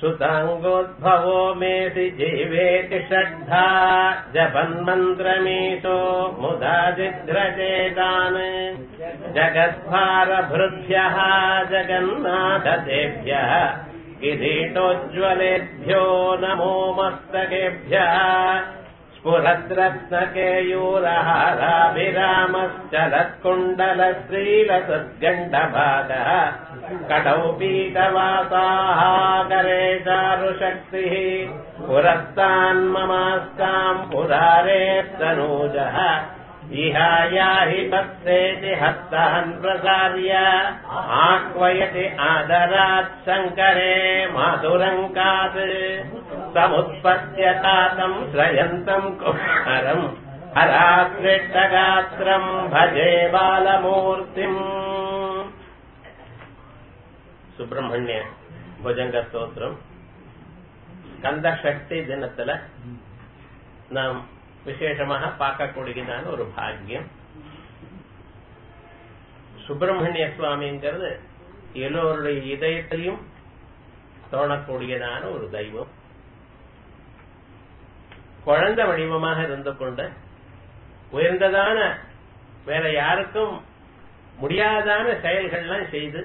सुताङ्गोद्भवो मेऽसि जीवेति षड्धा जपन्मन्त्रमीशो मुदा जिघ्रचेतान् जगद्भारभृभ्यः जगन्नाथतेभ्यः किरीटोज्ज्वलेभ्यो नमो मस्तकेभ्यः स्फुरद्रत्नकेयूरहाराभिरामश्चलत्कुण्डलश्रीलसद्गण्डभागः कटौ पीतवासाः करे चारुशक्तिः पुरस्तान्ममास्ताम् पुरारेस्तनूजः इहायाहि भक्तेति हस्तान् प्रसार्य आह्वयति आदरात् शङ्करे माधुरङ्कात् समुत्पद्यतातम् श्रयन्तम् कुहरम् हराश्रेष्ठगात्रम् भजे बालमूर्तिम् சுப்பிரமணிய புஜங்க ஸ்தோத்திரம் கந்த சக்தி தினத்துல நாம் விசேஷமாக பார்க்கக்கூடியதான ஒரு பாக்கியம் சுப்பிரமணிய சுவாமிங்கிறது எல்லோருடைய இதயத்திலையும் தோணக்கூடியதான ஒரு தெய்வம் குழந்தை வடிவமாக இருந்து கொண்டு உயர்ந்ததான வேற யாருக்கும் முடியாதான செயல்கள்லாம் செய்து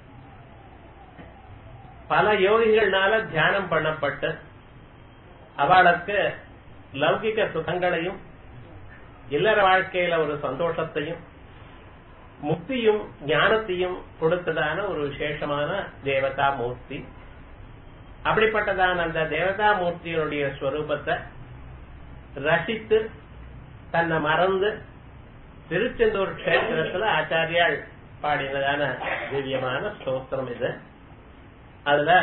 பல யோகிகள்னால தியானம் பண்ணப்பட்டு அவளுக்கு லௌகிக சுகங்களையும் இல்லற வாழ்க்கையில ஒரு சந்தோஷத்தையும் முக்தியும் ஞானத்தையும் கொடுத்ததான ஒரு விசேஷமான தேவதா மூர்த்தி அப்படிப்பட்டதான அந்த தேவதா மூர்த்தியினுடைய ஸ்வரூபத்தை ரசித்து தன்னை மறந்து திருச்செந்தூர் கஷேத்திரத்துல ஆச்சாரியால் பாடினதான திவ்யமான ஸ்தோத்திரம் இது அதுல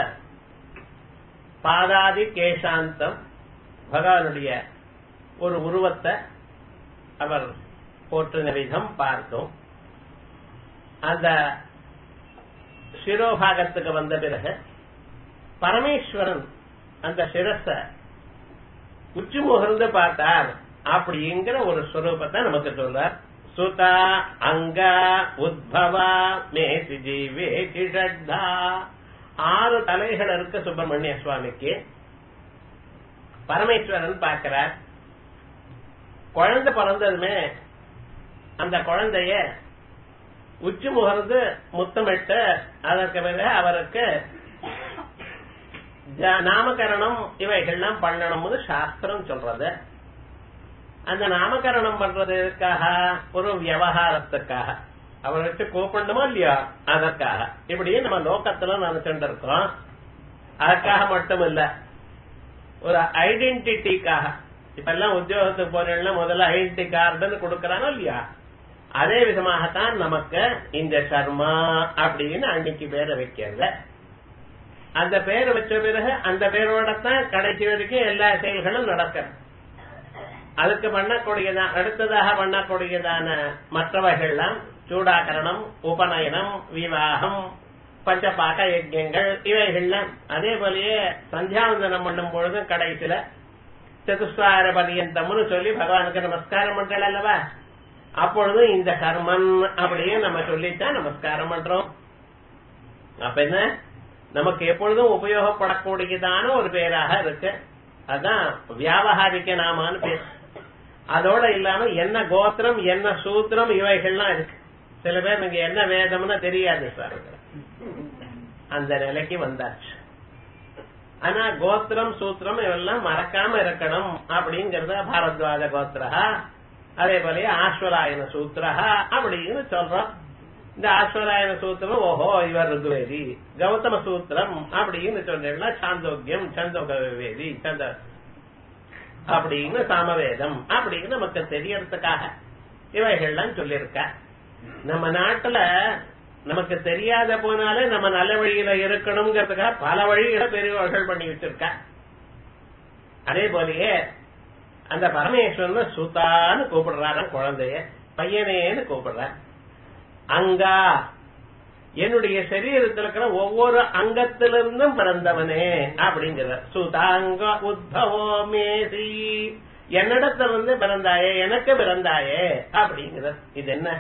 பாதாதி கேசாந்தம் பகவானுடைய ஒரு உருவத்தை அவர் போற்றின விதம் பார்த்தோம் அந்த சிரோபாகத்துக்கு வந்த பிறகு பரமேஸ்வரன் அந்த சிரஸ உச்சி முகர்ந்து பார்த்தார் அப்படிங்கிற ஒரு ஸ்வரூபத்தை நமக்கு சொல்றார் சுதா அங்கா உத்பவா மேசி ஜீவே கிஷத்தா ஆறு தலைகள் இருக்க சுப்பிரமணிய சுவாமிக்கு பரமேஸ்வரன் பார்க்கிறார் குழந்தை பிறந்ததுமே அந்த குழந்தைய உச்சி முகர்ந்து முத்தமிட்டு அதற்கு பிறகு அவருக்கு நாமகரணம் இவைகள்லாம் பண்ணணும்னு சாஸ்திரம் சொல்றது அந்த நாமகரணம் பண்றதுக்காக ஒரு விவகாரத்துக்காக அவரை வச்சு கூப்பிடணுமா இல்லையா அதற்காக இப்படியே நம்ம லோக்கத்துல நினைச்சுட்டு இருக்கோம் அதற்காக மட்டும் இல்ல ஒரு ஐடென்டிட்டிக்காக இப்ப எல்லாம் உத்தியோகத்துக்கு போனா முதல்ல ஐடென்டி கார்டுன்னு கொடுக்கறானோ இல்லையா அதே விதமாகத்தான் நமக்கு இந்த சர்மா அப்படின்னு அன்னைக்கு பேரை வைக்கிறது அந்த பேரை வச்ச பிறகு அந்த பேரோட தான் கடைசி வரைக்கும் எல்லா செயல்களும் நடக்கிறது அதுக்கு பண்ணக்கூடியதான் அடுத்ததாக பண்ணக்கூடியதான மற்றவைகள்லாம் சூடாகரணம் உபநயனம் விவாகம் பஞ்சபாக யஜ்யங்கள் இவைகள்லாம் அதே போலயே சந்தியாவந்தனம் பண்ணும் பொழுதும் கடைசியில சதுஸ்வார பரியந்தம்னு சொல்லி பகவானுக்கு நமஸ்காரம் பண்றேன் அல்லவா அப்பொழுதும் இந்த கர்மன் அப்படியே நம்ம சொல்லித்தான் நமஸ்காரம் பண்றோம் அப்ப என்ன நமக்கு எப்பொழுதும் உபயோகப்படக்கூடியதான ஒரு பேராக இருக்கு அதான் வியாபகாரிக்க நாமான்னு பேர் அதோட இல்லாம என்ன கோத்திரம் என்ன சூத்திரம் இவைகள்லாம் இருக்கு சில பேர் நீங்க என்ன வேதம்னு தெரியாது சார் அந்த நிலைக்கு வந்தாச்சு ஆனா கோத்திரம் சூத்திரம் இவெல்லாம் மறக்காம இருக்கணும் அப்படிங்கறத பாரத்வாஜ கோத்திரா அதே போல ஆஸ்வராயன சூத்திரா அப்படின்னு சொல்றோம் இந்த ஆஸ்வராயன சூத்திரம் ஓஹோ இவர் ருகுவேதி கௌதம சூத்திரம் அப்படின்னு சொன்னா சாந்தோக்கியம் சந்தோக வேதி சந்த அப்படின்னு சாமவேதம் அப்படின்னு நமக்கு தெரியறதுக்காக இவைகள்லாம் சொல்லியிருக்க நம்ம நாட்டுல நமக்கு தெரியாத போனாலே நம்ம நல்ல வழியில இருக்கணுங்கிறதுக்காக பல வழிகளை பெரியவர்கள் பண்ணி வச்சிருக்க அதே போலயே அந்த பரமேஸ்வரன் சுத்தான்னு கூப்பிடுறாராம் குழந்தைய பையனேன்னு கூப்பிடுறார் அங்கா என்னுடைய சரீரத்தில் இருக்கிற ஒவ்வொரு அங்கத்திலிருந்தும் பிறந்தவனே அப்படிங்கிற சுதாங்க உத்பவோ மேசி என்னிடத்துல இருந்து பிறந்தாயே எனக்கு பிறந்தாயே அப்படிங்கிற இது என்ன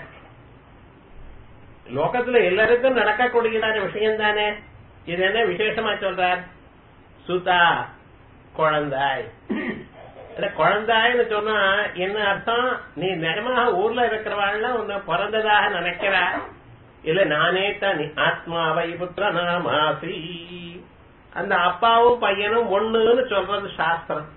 லோகத்துல எல்லாருக்கும் நடக்கக்கூடியதான விஷயம் தானே இது என்ன விசேஷமா சொல்றார் சுதா குழந்தாய் இல்ல குழந்தாய்னு சொன்னா என்ன அர்த்தம் நீ நிஜமாக ஊர்ல இருக்கிறவாள்லாம் உன்னை பிறந்ததாக நினைக்கிற இல்ல நானே தான் நீ ஆத்மாவை புத்திர நாமாசி அந்த அப்பாவும் பையனும் ஒண்ணுன்னு சொல்றது சாஸ்திரம்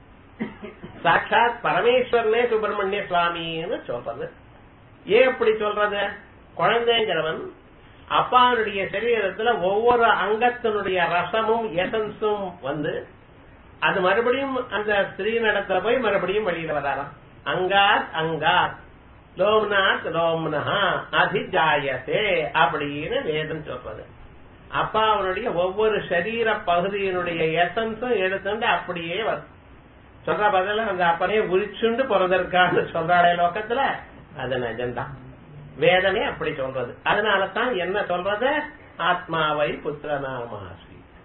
சாட்சாத் பரமேஸ்வரனே சுப்பிரமணிய சுவாமின்னு சொல்றது ஏன் அப்படி சொல்றது குழந்தைங்கிறவன் அப்பாவுடைய சரீரத்துல ஒவ்வொரு அங்கத்தினுடைய ரசமும் எசன்ஸும் வந்து அது மறுபடியும் அந்த ஸ்திரீ நடத்துல போய் மறுபடியும் வெளியில வராராம் அங்காத் அங்காத் லோம்நாத் லோம்னஹா அதிஜாயத்தே அப்படின்னு வேதம் சொல்றது அப்பா அவனுடைய ஒவ்வொரு சரீர பகுதியினுடைய எசன்ஸும் எடுத்துட்டு அப்படியே வரும் சொல்ற பதில அந்த அப்பனே உரிச்சுண்டு பிறந்திருக்கான்னு சொல்றாளே லோக்கத்துல அது நிஜம்தான் வேதமே அப்படி சொல்றது அதனாலதான் என்ன சொல்றது ஆத்மாவை புத்திரநாமாசி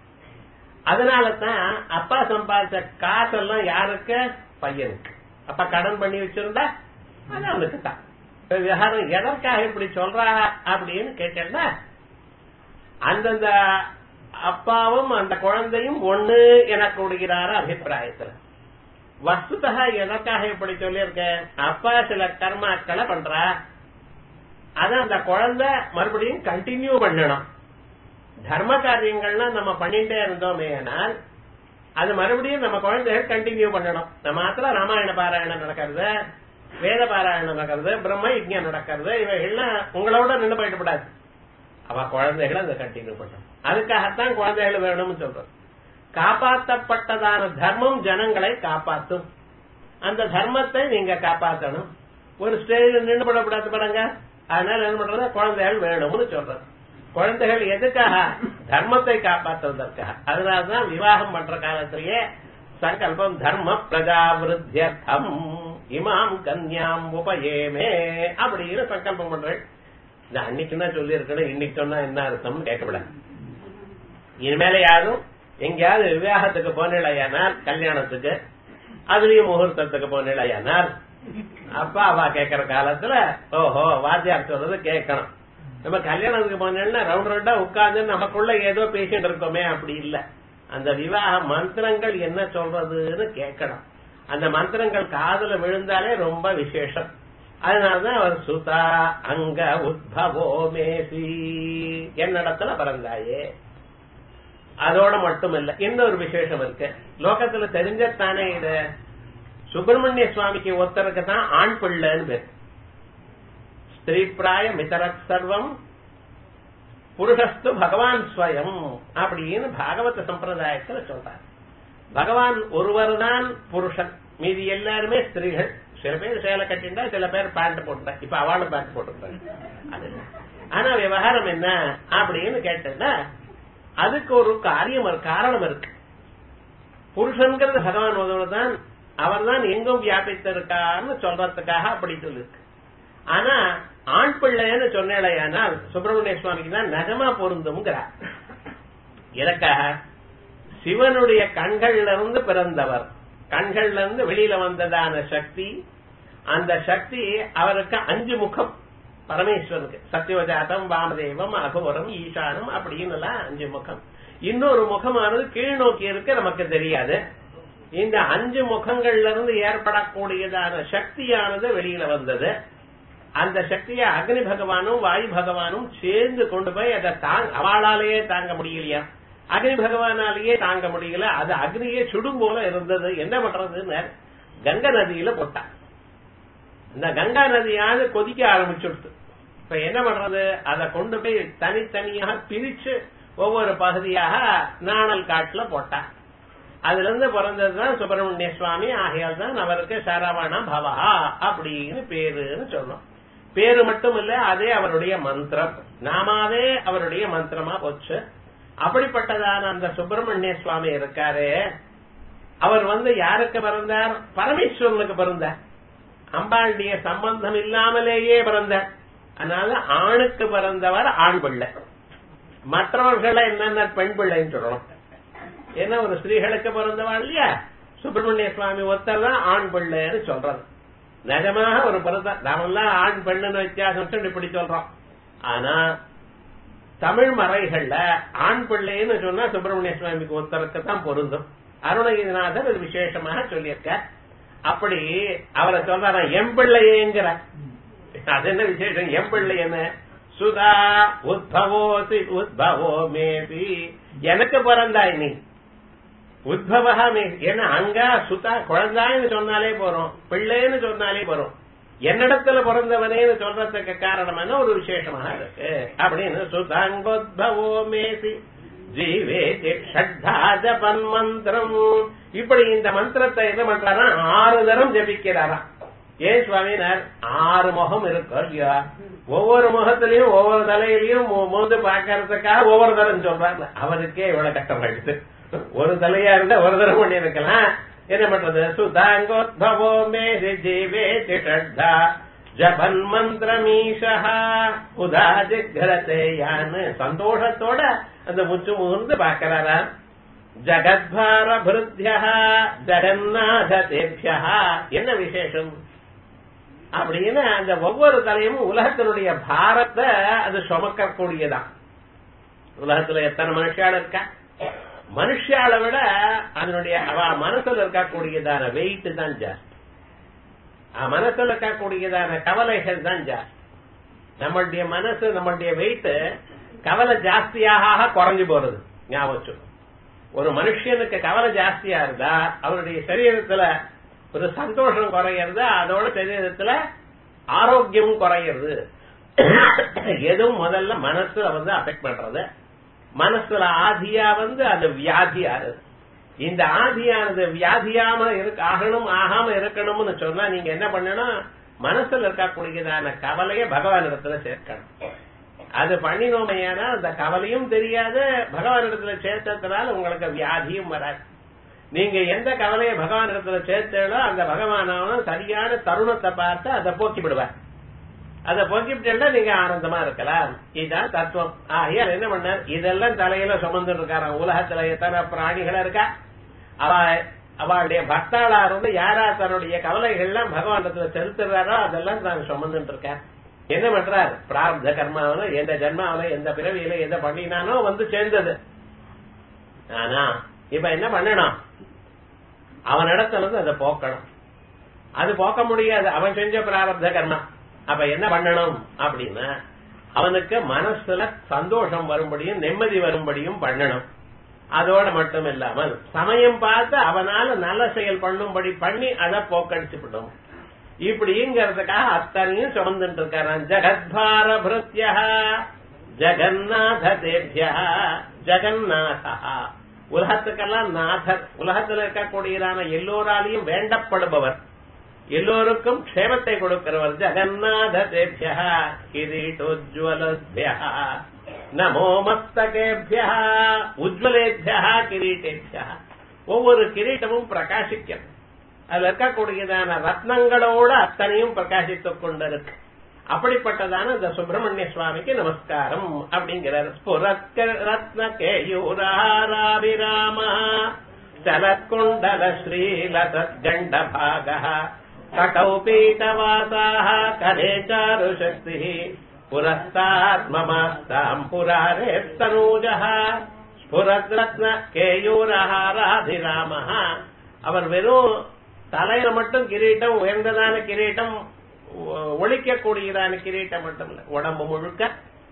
அதனாலதான் அப்பா சம்பாதிச்ச காசெல்லாம் யாருக்கு பையனுக்கு அப்பா கடன் பண்ணி வச்சிருந்தா அது அவனுக்கு தான் விவகாரம் எதற்காக இப்படி சொல்றா அப்படின்னு கேட்டேன்னா அந்தந்த அப்பாவும் அந்த குழந்தையும் ஒண்ணு என கூடுகிறார அபிப்பிராயத்துல வஸ்துதா எதற்காக இப்படி சொல்லியிருக்க அப்பா சில கர்மாக்களை பண்றா அத அந்த குழந்தை மறுபடியும் கண்டினியூ பண்ணணும் தர்ம காரியங்கள்லாம் நம்ம பண்ணிட்டே இருந்தோமே ஆனால் அது மறுபடியும் நம்ம குழந்தைகள் கண்டினியூ பண்ணணும் நம்ம மாத்திரம் ராமாயண பாராயணம் நடக்கிறது வேத பாராயணம் நடக்கிறது பிரம்ம யஜ்யம் நடக்கிறது இவைகள்லாம் உங்களோட நின்று போயிடக்கூடாது அவ குழந்தைகளை அதை கண்டினியூ பண்ணணும் அதுக்காகத்தான் குழந்தைகள் வேணும்னு சொல்றது காப்பாற்றப்பட்டதான தர்மம் ஜனங்களை காப்பாற்றும் அந்த தர்மத்தை நீங்க காப்பாற்றணும் ஒரு ஸ்டேஜ் நின்று படக்கூடாது பாருங்க அதனால என்ன பண்றது குழந்தைகள் வேணும்னு சொல்றது குழந்தைகள் எதுக்காக தர்மத்தை காப்பாற்றுவதற்காக அதனாலதான் விவாகம் பண்ற காலத்திலேயே சங்கல்பம் தர்ம பிரஜாவிருத்தியர்த்தம் இமாம் கன்யாம் உபயேமே அப்படின்னு சங்கல்பம் பண்றேன் இந்த அன்னைக்கு தான் சொல்லி இருக்கணும் இன்னைக்கு சொன்னா என்ன அர்த்தம்னு கேட்கப்படாது இனிமேல யாரும் எங்கேயாவது விவாகத்துக்கு போனிலையானால் கல்யாணத்துக்கு அதுலயும் முகூர்த்தத்துக்கு போனிலையானால் அப்பா அவா கேக்குற காலத்துல ஓஹோ வாத்தியார் சொல்றது கேட்கணும் நம்ம கல்யாணத்துக்கு போனோம்னா ரவுண்ட் ரவுண்டா உட்கார்ந்து நமக்குள்ள ஏதோ பேசிட்டு இருக்கோமே அப்படி இல்ல அந்த விவாக மந்திரங்கள் என்ன சொல்றதுன்னு கேட்கணும் அந்த மந்திரங்கள் காதுல விழுந்தாலே ரொம்ப விசேஷம் அதனாலதான் அவர் சுதா அங்க உத்பவோ மேசி என்னிடத்துல பிறந்தாயே அதோட மட்டும் இல்ல இன்னொரு விசேஷம் இருக்கு லோகத்துல தெரிஞ்சத்தானே இது சுப்பிரமணிய சுவாமிக்கு ஒருத்தருக்கு தான் ஆண் பிள்ளைன்னு பேர் ஸ்திரீ பிராய மிதரத் சர்வம் புருஷஸ்து பகவான் ஸ்வயம் அப்படின்னு பாகவத சம்பிரதாயத்துல சொல்றார் பகவான் ஒருவர் தான் புருஷன் மீதி எல்லாருமே ஸ்திரீகள் சில பேர் சேலை கட்டிண்டா சில பேர் பேண்ட் போட்டுட்டா இப்ப அவளும் பேண்ட் போட்டுருந்தாங்க அது ஆனா விவகாரம் என்ன அப்படின்னு கேட்டேன்னா அதுக்கு ஒரு காரியம் காரணம் இருக்கு புருஷன்கிறது பகவான் ஒருவர் தான் அவர் தான் எங்கும் வியாபித்திருக்கான்னு சொல்றதுக்காக அப்படி சொல்லிருக்கு ஆனா ஆண் பிள்ளைன்னு சொன்னேனால் சுப்பிரமணிய சுவாமிக்கு தான் நகமா பொருந்தும்ங்கிறார் எதற்காக சிவனுடைய கண்கள்ல இருந்து பிறந்தவர் கண்கள்ல இருந்து வெளியில வந்ததான சக்தி அந்த சக்தி அவருக்கு அஞ்சு முகம் பரமேஸ்வரனுக்கு சத்தியவஜாதம் வாமதேவம் அகோரம் ஈசானம் அப்படின்னு எல்லாம் அஞ்சு முகம் இன்னொரு முகமானது கீழ் நோக்கி இருக்க நமக்கு தெரியாது இந்த அஞ்சு முகங்கள்ல இருந்து ஏற்படக்கூடியதான சக்தியானது வெளியில வந்தது அந்த சக்தியை அக்னி பகவானும் வாயு பகவானும் சேர்ந்து கொண்டு போய் அதை தாங்க அவளாலேயே தாங்க முடியலையா அக்னி பகவானாலேயே தாங்க முடியல அது அக்னியே சுடும் போல இருந்தது என்ன பண்றதுன்னு கங்கா நதியில போட்டான் இந்த கங்கா நதியாவது கொதிக்க ஆரம்பிச்சுடுது இப்ப என்ன பண்றது அதை கொண்டு போய் தனித்தனியாக பிரிச்சு ஒவ்வொரு பகுதியாக நாணல் காட்டுல போட்டான் அதுல இருந்து பிறந்ததுதான் சுப்பிரமணிய சுவாமி ஆகையால் தான் அவருக்கு சரவண பவா அப்படின்னு பேருன்னு சொன்னோம் பேரு மட்டும் இல்ல அதே அவருடைய மந்திரம் நாமாவே அவருடைய மந்திரமா போச்சு அப்படிப்பட்டதான அந்த சுப்பிரமணிய சுவாமி இருக்காரு அவர் வந்து யாருக்கு பிறந்தார் பரமேஸ்வரனுக்கு பிறந்தார் அம்பாளுடைய சம்பந்தம் இல்லாமலேயே பிறந்தார் அதனால ஆணுக்கு பிறந்தவர் ஆண் பிள்ளை மற்றவர்களை என்னென்ன பெண் பிள்ளைன்னு சொல்லணும் ஏன்னா ஒரு ஸ்திரீகளுக்கு பிறந்தவா இல்லையா சுப்பிரமணிய சுவாமி ஒருத்தர் தான் ஆண் பிள்ளைன்னு சொல்றது நிஜமாக ஒரு பிறந்த நாமெல்லாம் ஆண் பெண்ணுன்னு வித்தியாசம் இப்படி சொல்றோம் ஆனா தமிழ் மறைகள்ல ஆண் பிள்ளைன்னு சொன்னா சுப்பிரமணிய சுவாமிக்கு ஒருத்தருக்கு தான் பொருந்தும் அருணகிரிநாதர் இது விசேஷமாக சொல்லியிருக்க அப்படி அவரை சொல்றாரா எம் பிள்ளையேங்கிற அது என்ன விசேஷம் எம் பிள்ளை என்ன சுதா உத்பவோசி உத்பவோ மேபி எனக்கு பிறந்தாய் நீ உத்பவா மே ஏன்னா அங்கா சுதா குழந்தாய்னு சொன்னாலே போறோம் பிள்ளைன்னு சொன்னாலே போறோம் என்னிடத்துல பிறந்தவனேன்னு சொல்றதுக்கு காரணம் என்ன ஒரு விசேஷமாக இருக்கு அப்படின்னு சுதாங்கோத்பவோ மேசி ஜீவே ஷட்டாஜ மந்திரம் இப்படி இந்த மந்திரத்தை என்ன பண்றாரா ஆறு தரம் ஜபிக்கிறாராம் ஏன் சுவாமினார் ஆறு முகம் இருக்கும் இல்லையா ஒவ்வொரு முகத்திலையும் ஒவ்வொரு தலையிலையும் மோந்து பாக்கறதுக்காக ஒவ்வொரு தரம் சொல்றாங்க அவருக்கே இவ்வளவு கஷ்டம் ஆயிடுது ஒரு தலையா இருந்தா ஒரு தரம் பண்ணி இருக்கலாம் என்ன பண்றது சுதாங்கோத்பவோ மேரி ஜீவே திஷா ஜபன் மந்திரமீஷா உதா ஜிக்ரதே யான்னு சந்தோஷத்தோட அந்த முச்சு முகர்ந்து பாக்கிறாரா ஜகத்பார பிருத்தியா ஜெகநாத தேபியா என்ன விசேஷம் அப்படின்னு அந்த ஒவ்வொரு தலையும் உலகத்தினுடைய பாரத்தை அது சுமக்கக்கூடியதான் உலகத்துல எத்தனை மனுஷால இருக்கா மனுஷால விட அதனுடைய அவ மனசுல இருக்கக்கூடியதான வெயிட் தான் ஜாஸ்தி மனசுல இருக்கக்கூடியதான கவலைகள் தான் ஜாஸ்தி நம்மளுடைய மனசு நம்மளுடைய வெயிட் கவலை ஜாஸ்தியாக குறைஞ்சு போறது ஞாபகம் ஒரு மனுஷனுக்கு கவலை ஜாஸ்தியா இருந்தா அவருடைய சரீரத்துல ஒரு சந்தோஷம் குறையிறது அதோட சரீரத்துல ஆரோக்கியம் குறையிறது எதுவும் முதல்ல மனசுல வந்து அஃபெக்ட் பண்றது மனசுல ஆதியா வந்து அது வியாதியாரு இந்த ஆதியானது வியாதியாம இருக்க ஆகணும் ஆகாம இருக்கணும்னு சொன்னா நீங்க என்ன பண்ணணும் மனசுல இருக்கக்கூடியதான கவலைய பகவான் இடத்துல சேர்க்கணும் அது பண்ணினோமையானா அந்த கவலையும் தெரியாது பகவான் இடத்துல சேர்த்ததுனால உங்களுக்கு வியாதியும் வராது நீங்க எந்த கவலையை பகவான் இடத்துல சேர்த்தோ அந்த பகவானவனும் சரியான தருணத்தை பார்த்து அதை போக்கி விடுவார் அதை போக்கிவிட்டா நீங்க ஆனந்தமா இருக்கலாம் இதுதான் தத்துவம் ஆகியால் என்ன பண்ணார் இதெல்லாம் தலையில சுமந்து இருக்காராம் உலகத்துல எத்தனை பிராணிகள் இருக்கா அவ அவளுடைய பக்தாளா இருந்து யாரா தன்னுடைய கவலைகள்லாம் பகவானத்துல செலுத்துறாரோ அதெல்லாம் தான் சுமந்துட்டு இருக்கார் என்ன பண்றார் பிரார்த்த கர்மாவில எந்த ஜென்மாவில எந்த பிறவியில எந்த பண்ணினானோ வந்து சேர்ந்தது ஆனா இப்ப என்ன பண்ணணும் அவனிடத்துல இருந்து அதை போக்கணும் அது போக்க முடியாது அவன் செஞ்ச பிராரப்த கர்மா அப்ப என்ன பண்ணணும் அப்படின்னா அவனுக்கு மனசுல சந்தோஷம் வரும்படியும் நிம்மதி வரும்படியும் பண்ணணும் அதோட மட்டும் இல்லாமல் சமயம் பார்த்து அவனால நல்ல செயல் பண்ணும்படி பண்ணி அதை போக்கடிச்சுவிடும் இப்படிங்கிறதுக்காக அத்தனையும் சுமந்துட்டு இருக்காரான் ஜெகத்பார பிருத்தியா ஜெகநாத தேபியா ஜெகநாதா உலகத்துக்கெல்லாம் நாதர் உலகத்தில் இருக்கக்கூடியதான எல்லோராலையும் வேண்டப்படுபவர் எல்லோருக்கும் க்ஷேமத்தை கொடுக்கிறவர் ஜெகநாத தேபியா கிரீட்டோஜ்வலபியா நமோ மஸ்தகேபியா உஜ்வலேபியா கிரீட்டேபியா ஒவ்வொரு கிரீட்டமும் பிரகாசிக்கும் அதுல இருக்கக்கூடியதான ரத்னங்களோட அத்தனையும் பிரகாசித்துக் கொண்டிருக்கு அப்படிப்பட்டதான இந்த சுப்பிரமணிய சுவாமிக்கு நமஸ்காரம் அப்படிங்கிறார் ஸ்புரத்க ரத்ன கேயூராராபிராம சலத்குண்டல ஸ்ரீலதத்கண்ட பாக கட்டௌ பீட்டவாசாக கடே சாருசக்தி புரஸ்தாத்மமாஸ்தாம் புராரேத்தனூஜ ஸ்புரத்ரத்ன கேயூரஹாராதிராம அவர் வெறும் தலையில மட்டும் கிரீட்டம் உயர்ந்ததான கிரீட்டம் ஒழிக்கக்கூடியதான கிரீட்டம் மட்டும் இல்ல உடம்பு முழுக்க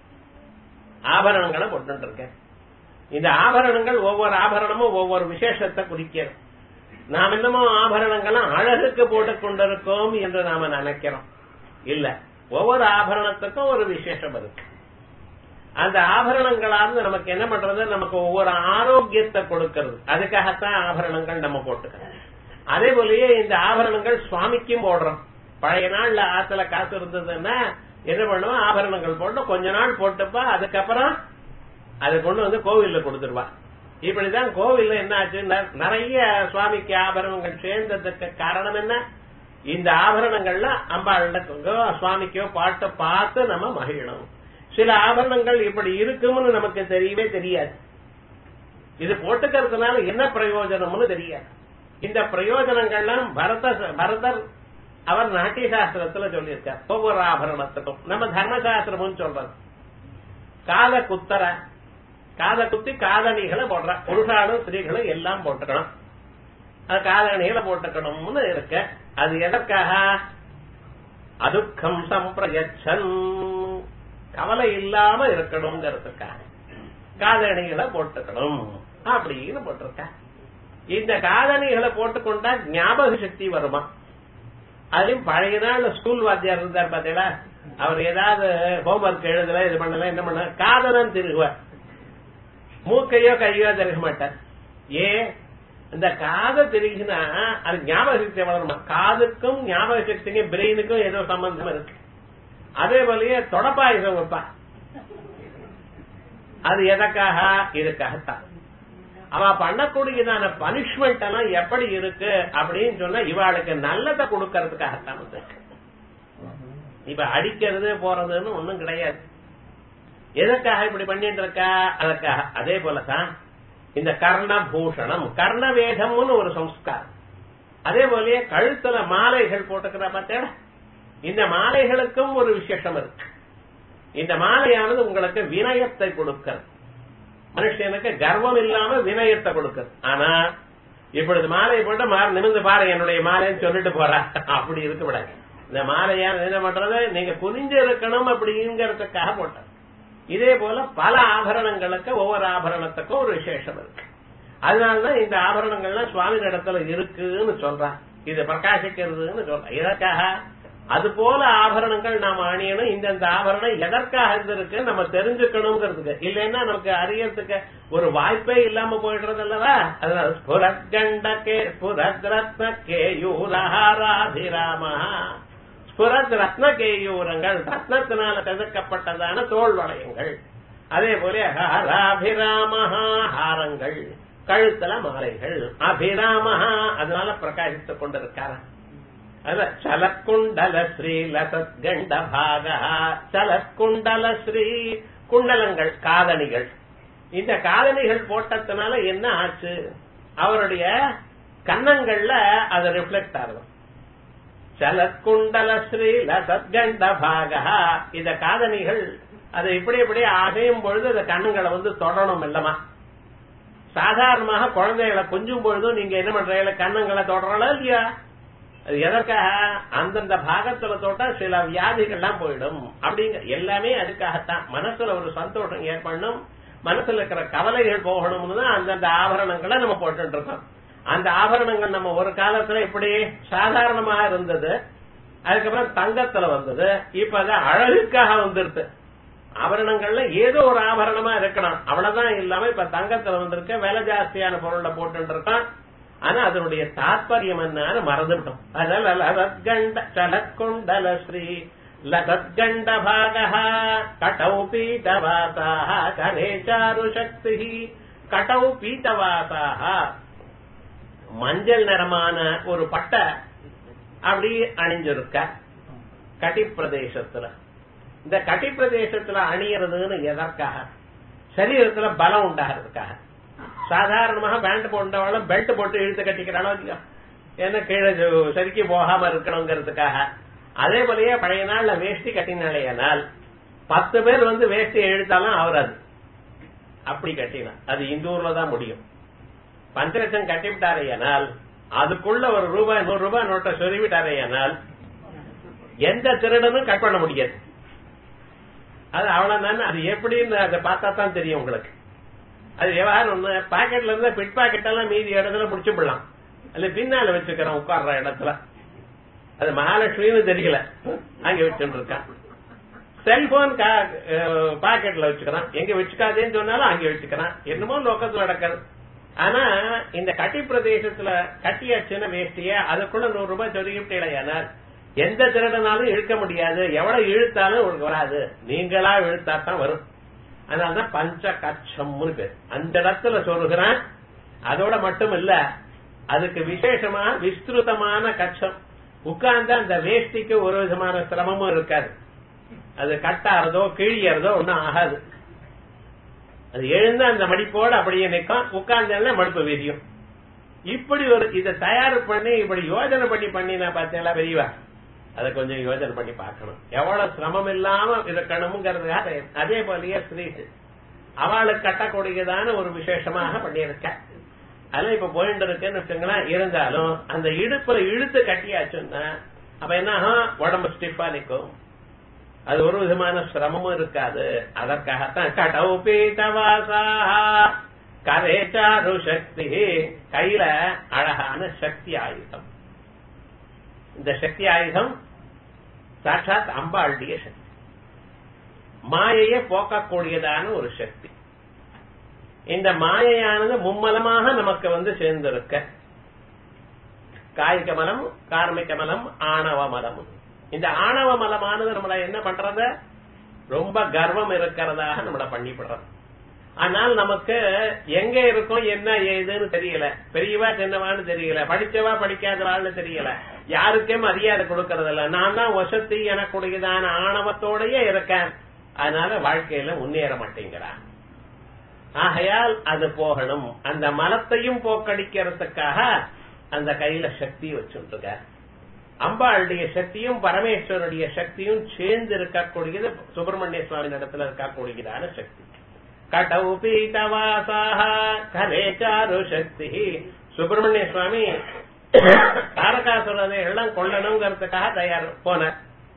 ஆபரணங்களை போட்டு இருக்க இந்த ஆபரணங்கள் ஒவ்வொரு ஆபரணமும் ஒவ்வொரு விசேஷத்தை குறிக்கிறது நாம் என்னமோ ஆபரணங்களும் அழகுக்கு போட்டுக் கொண்டிருக்கோம் என்று நாம நினைக்கிறோம் இல்ல ஒவ்வொரு ஆபரணத்துக்கும் ஒரு விசேஷம் இருக்கு அந்த ஆபரணங்களால நமக்கு என்ன பண்றது நமக்கு ஒவ்வொரு ஆரோக்கியத்தை கொடுக்கிறது அதுக்காகத்தான் ஆபரணங்கள் நம்ம போட்டுக்கிறோம் அதே போலயே இந்த ஆபரணங்கள் சுவாமிக்கும் போடுறோம் பழைய நாள்ல ஆத்துல காசு இருந்ததுன்னா என்ன பண்ணுவோம் ஆபரணங்கள் போட்டு கொஞ்ச நாள் போட்டுப்பா அதுக்கப்புறம் அதை கொண்டு வந்து கோவில்ல கொடுத்துருவா இப்படிதான் கோவில்ல என்ன ஆச்சுன்னா நிறைய சுவாமிக்கு ஆபரணங்கள் சேர்ந்ததுக்கு காரணம் என்ன இந்த ஆபரணங்கள்ல அம்பாளுக்கோ சுவாமிக்கோ பாட்டை பார்த்து நம்ம மகிழணும் சில ஆபரணங்கள் இப்படி இருக்கும்னு நமக்கு தெரியவே தெரியாது இது போட்டுக்கிறதுனால என்ன பிரயோஜனம்னு தெரியாது இந்த பிரயோஜனங்கள்லாம் பரத பரதர் அவர் நாட்டிய சாஸ்திரத்துல சொல்லியிருக்கார் ஒவ்வொரு ஆபரணத்துக்கும் நம்ம தர்மசாஸ்திரமும் சொல்றது காத குத்தர காத குத்தி காதணிகளை போடுற புருஷாலும் ஸ்திரீகளும் எல்லாம் போட்டுக்கணும் அது காதணிகளை போட்டுக்கணும்னு இருக்க அது எதற்காக அதுக்கம் சம்பிரயச்சன் கவலை இல்லாம இருக்கணுங்கிறதுக்காக காதணிகளை போட்டுக்கணும் அப்படின்னு போட்டிருக்க இந்த காதணிகளை போட்டுக்கொண்டா ஞாபக சக்தி வருமா அதுலயும் பழைய நாள் ஸ்கூல் வாத்தியார் இருந்தார் பாத்தீங்களா அவர் ஏதாவது ஹோம்ஒர்க் எழுதல இது பண்ணல என்ன பண்ண காதலன் திருகுவார் மூக்கையோ கையோ திருக மாட்டார் ஏன் இந்த காதை திருகினா அது ஞாபக சக்தி வளருமா காதுக்கும் ஞாபக சக்திக்கும் பிரெயினுக்கும் ஏதோ சம்பந்தம் இருக்கு அதே போலயே தொடப்பாயுதம் வைப்பா அது எதற்காக இதுக்காகத்தான் அவ பண்ணக்கூடியதான பனிஷ்மெண்ட் எல்லாம் எப்படி இருக்கு அப்படின்னு சொன்னா இவாளுக்கு நல்லதை கொடுக்கறதுக்காகத்தான் வந்து இப்ப அடிக்கிறது போறதுன்னு ஒண்ணும் கிடையாது எதற்காக இப்படி பண்ணிட்டு இருக்கா அதற்காக அதே போலதான் இந்த கர்ணபூஷணம் கர்ணவேதம்னு ஒரு சம்ஸ்காரம் அதே போலயே கழுத்துல மாலைகள் போட்டுக்கிற பார்த்தேடா இந்த மாலைகளுக்கும் ஒரு விசேஷம் இருக்கு இந்த மாலையானது உங்களுக்கு வினயத்தை கொடுக்கிறது மனுஷனுக்கு கர்வம் இல்லாம வினயத்தை கொடுக்கிறது ஆனா இப்பொழுது மாலையை போட்டு மாறு நிமிந்து பாரு என்னுடைய மாலைன்னு சொல்லிட்டு போறா அப்படி இருக்க கூடாது இந்த மாலையா என்ன பண்றது நீங்க குனிஞ்சு இருக்கணும் அப்படிங்கறதுக்காக போட்டது இதே போல பல ஆபரணங்களுக்கு ஒவ்வொரு ஆபரணத்துக்கும் ஒரு விசேஷம் இருக்கு அதனாலதான் இந்த ஆபரணங்கள்லாம் சுவாமி இடத்துல இருக்குன்னு சொல்றான் இது பிரகாசிக்கிறதுன்னு சொல்றான் இதற்காக அது போல ஆபரணங்கள் நாம் அணியணும் இந்தந்த ஆபரணம் எதற்காக இருந்திருக்கு நம்ம தெரிஞ்சுக்கணுங்கிறதுக்கு இல்லைன்னா நமக்கு அறியறதுக்கு ஒரு வாய்ப்பே இல்லாம போயிடுறது அல்லவா அதனால ஸ்புரத்கண்டகே ஸ்புரத் ரத்ன கேயூரஹாராதிராமா ஸ்புரத் ரத்ன கேயூரங்கள் ரத்னத்தினால செதுக்கப்பட்டதான தோல் வளையங்கள் அதே போல ஹாராபிராமஹா ஹாரங்கள் கழுத்தல மாலைகள் அபிராமஹா அதனால பிரகாசித்துக் கொண்டிருக்காரா ಅದ ಚಲಕುಂಡಲ ಶ್ರೀ ಲಸತ್ಗಂಡ ಭಾಗ ಚಲக்குண்டல ஸ்ரீ குண்டலங்கள் காதணிகள் இந்த காதணிகள் போட்டதுனால என்ன ஆச்சு அவருடைய கன்னங்கள்ல அது ரிஃப்ளெக்ட் ஆகும் சலக்குண்டல ஸ்ரீ லசத்கண்ட பாக இந்த காதணிகள் அது இப்படி இப்படி அசையும் பொழுது அந்த கண்ணுங்களை வந்து தொடணும் இல்லமா சாதாரணமாக குழந்தைகளை கொஞ்சம் பொழுதும் நீங்க என்ன பண்றீங்க கண்ணங்களை தொடரல இல்லையா அது எதற்காக அந்தந்த பாகத்துல தொட்டா சில வியாதிகள்லாம் போயிடும் அப்படிங்க எல்லாமே அதுக்காகத்தான் மனசுல ஒரு சந்தோஷம் ஏற்படணும் மனசுல இருக்கிற கவலைகள் போகணும்னு தான் அந்தந்த ஆபரணங்களை நம்ம போட்டு இருக்கோம் அந்த ஆபரணங்கள் நம்ம ஒரு காலத்துல இப்படி சாதாரணமா இருந்தது அதுக்கப்புறம் தங்கத்துல வந்தது இப்ப அது அழகுக்காக வந்துருது ஆபரணங்கள்ல ஏதோ ஒரு ஆபரணமா இருக்கணும் அவ்வளவுதான் இல்லாம இப்ப தங்கத்துல வந்திருக்க விலை ஜாஸ்தியான பொருளை போட்டு இருக்கான் ஆனா அதனுடைய தாற்பயம் என்னன்னு மறந்துவிட்டோம் அதனால லதத்கண்ட சலக்குண்டல ஸ்ரீ லதத்கண்ட பாக கட்டௌ பீட்டவாசாக கரே சாரு சக்தி கட்டௌ பீட்டவாசாக மஞ்சள் நிறமான ஒரு பட்டை அப்படி அணிஞ்சிருக்க கட்டி பிரதேசத்துல இந்த கட்டி பிரதேசத்துல அணியறதுன்னு எதற்காக சரீரத்துல பலம் உண்டாகிறதுக்காக சாதாரணமாக பேண்ட் போட்டவளும் பெல்ட் போட்டு இழுத்து கட்டிக்கிறாளோ இல்லையோ ஏன்னா கீழே சரிக்கு போகாம இருக்கணுங்கிறதுக்காக அதே போலயே பழைய நாள்ல வேஷ்டி கட்டினாலேயானால் பத்து பேர் வந்து வேஷ்டி இழுத்தாலும் அவராது அப்படி கட்டினா அது இந்த ஊர்ல தான் முடியும் பஞ்சலட்சம் கட்டிவிட்டாரேயானால் அதுக்குள்ள ஒரு ரூபாய் நூறு ரூபாய் நோட்டை சொருவிட்டாரேயானால் எந்த திருடனும் கட் பண்ண முடியாது அது அவ்வளவுதானே அது எப்படின்னு அதை பார்த்தா தான் தெரியும் உங்களுக்கு அது விவகாரம் ஒண்ணு பாக்கெட்ல இருந்தா பிட் பாக்கெட் எல்லாம் மீதி இடத்துல முடிச்சு விடலாம் அல்ல பின்னால வச்சுக்கிறோம் உட்கார்ற இடத்துல அது மகாலட்சுமின்னு தெரியல அங்க வச்சுட்டு இருக்கான் செல்போன் பாக்கெட்ல வச்சுக்கிறான் எங்க வச்சுக்காதேன்னு சொன்னாலும் அங்க வச்சுக்கிறான் என்னமோ நோக்கத்துல நடக்கிறது ஆனா இந்த கட்டி பிரதேசத்துல கட்டியாச்சுன்னா வேஷ்டிய அதுக்குள்ள நூறு ரூபாய் சொருகிவிட்டேனால் எந்த திருடனாலும் இழுக்க முடியாது எவ்வளவு இழுத்தாலும் உங்களுக்கு வராது நீங்களா இழுத்தா தான் வரும் அதனாலதான் பஞ்ச கச்சம்னு பேர் அந்த இடத்துல சொல்லுகிறான் அதோட மட்டும் இல்ல அதுக்கு விசேஷமா விஸ்திருதமான கச்சம் உட்கார்ந்து அந்த வேஷ்டிக்கு ஒரு விதமான சிரமமும் இருக்காது அது கட்டாறதோ கிழியறதோ ஒன்னும் ஆகாது அது எழுந்து அந்த மடிப்போடு அப்படியே நிற்கும் உட்கார்ந்த மடுப்பு விரியும் இப்படி ஒரு இதை தயார் பண்ணி இப்படி யோஜனை பண்ணி பண்ணினா பார்த்தீங்களா பெரியவா அதை கொஞ்சம் யோசனை பண்ணி பார்க்கணும் எவ்வளவு சிரமம் இல்லாம இருக்கணுங்கிறதுக்காக அதே போலயே ஸ்ரீட்டு அவளுக்கு கட்டக்கூடியதான ஒரு விசேஷமாக பண்ணியிருக்க அதெல்லாம் இப்ப போயிட்டு இருக்குன்னு வச்சுங்களேன் இருந்தாலும் அந்த இடுப்புல இழுத்து கட்டியாச்சுன்னா அப்ப என்ன ஆகும் உடம்பு ஸ்டிஃபா நிக்கும் அது ஒரு விதமான சிரமமும் இருக்காது அதற்காகத்தான் கடவு பீட்டவாசா கரேச்சாரு சக்தி கையில அழகான சக்தி ஆயுதம் இந்த சக்தி ஆயுதம் சாட்சாத் அம்பாளுடைய சக்தி மாயையை போக்கக்கூடியதான ஒரு சக்தி இந்த மாயையானது மும்மலமாக நமக்கு வந்து சேர்ந்திருக்க காய்க மலம் கார்மிக மலம் ஆணவ மலம் இந்த ஆணவ மலமானது நம்மள என்ன பண்றது ரொம்ப கர்வம் இருக்கிறதாக நம்மள பண்ணிவிடுறது ஆனால் நமக்கு எங்க இருக்கும் என்ன ஏதுன்னு தெரியல பெரியவா சின்னவான்னு தெரியல படிச்சவா படிக்காதவான்னு தெரியல யாருக்கே மரியாதை கொடுக்கறது இல்ல நான் தான் வசதி எனக்குடையதான ஆணவத்தோடயே இருக்கேன் அதனால வாழ்க்கையில முன்னேற மாட்டேங்கிறான் ஆகையால் அது போகணும் அந்த மலத்தையும் போக்கடிக்கிறதுக்காக அந்த கையில சக்தி வச்சுருக்க அம்பாளுடைய சக்தியும் பரமேஸ்வருடைய சக்தியும் சேர்ந்து இருக்கக்கூடியது சுப்பிரமணிய சுவாமி இடத்துல இருக்கக்கூடியதான சக்தி கடவு பீட்டவாசாக கரே சாரு சக்தி சுப்பிரமணிய சுவாமி தாரகாசுரனை எல்லாம் கொள்ளணுங்கிறதுக்காக தயார் போனார்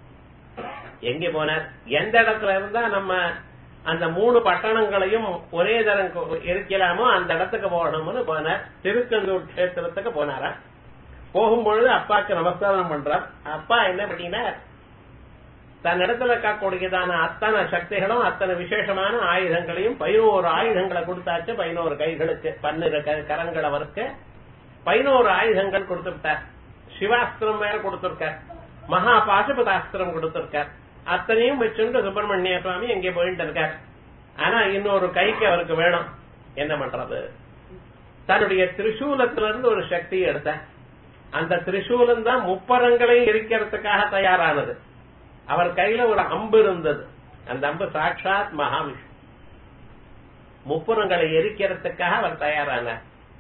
எங்க போனார் எந்த இடத்துல இருந்தா நம்ம அந்த மூணு பட்டணங்களையும் ஒரே தரம் இருக்கலாமோ அந்த இடத்துக்கு போகணும்னு போனார் திருச்செந்தூர் கஷேத்திரத்துக்கு போனாரா போகும்பொழுது அப்பாக்கு நமஸ்காரம் பண்றார் அப்பா என்ன பண்ணினார் தன்னிடத்துல இருக்கக்கூடியதான அத்தனை சக்திகளும் அத்தனை விசேஷமான ஆயுதங்களையும் பதினோரு ஆயுதங்களை கொடுத்தாச்சு பதினோரு கைகளுக்கு பன்னிரு கரங்கள் அவருக்கு பதினோரு ஆயுதங்கள் கொடுத்துட்டார் சிவாஸ்திரம் வேற கொடுத்திருக்கார் மகா பாசுபதாஸ்திரம் கொடுத்திருக்கார் அத்தனையும் வச்சுட்டு சுப்பிரமணிய சுவாமி எங்கே போயிட்டு இருக்கார் ஆனா இன்னொரு கைக்கு அவருக்கு வேணும் என்ன பண்றது தன்னுடைய திரிசூலத்திலிருந்து ஒரு சக்தியை எடுத்த அந்த திரிசூலம் தான் முப்பரங்களையும் எரிக்கிறதுக்காக தயாரானது அவர் கையில ஒரு அம்பு இருந்தது அந்த அம்பு சாட்சாத் மகாவிஷ்ணு முப்புறங்களை எரிக்கிறதுக்காக அவர் தயாரானார்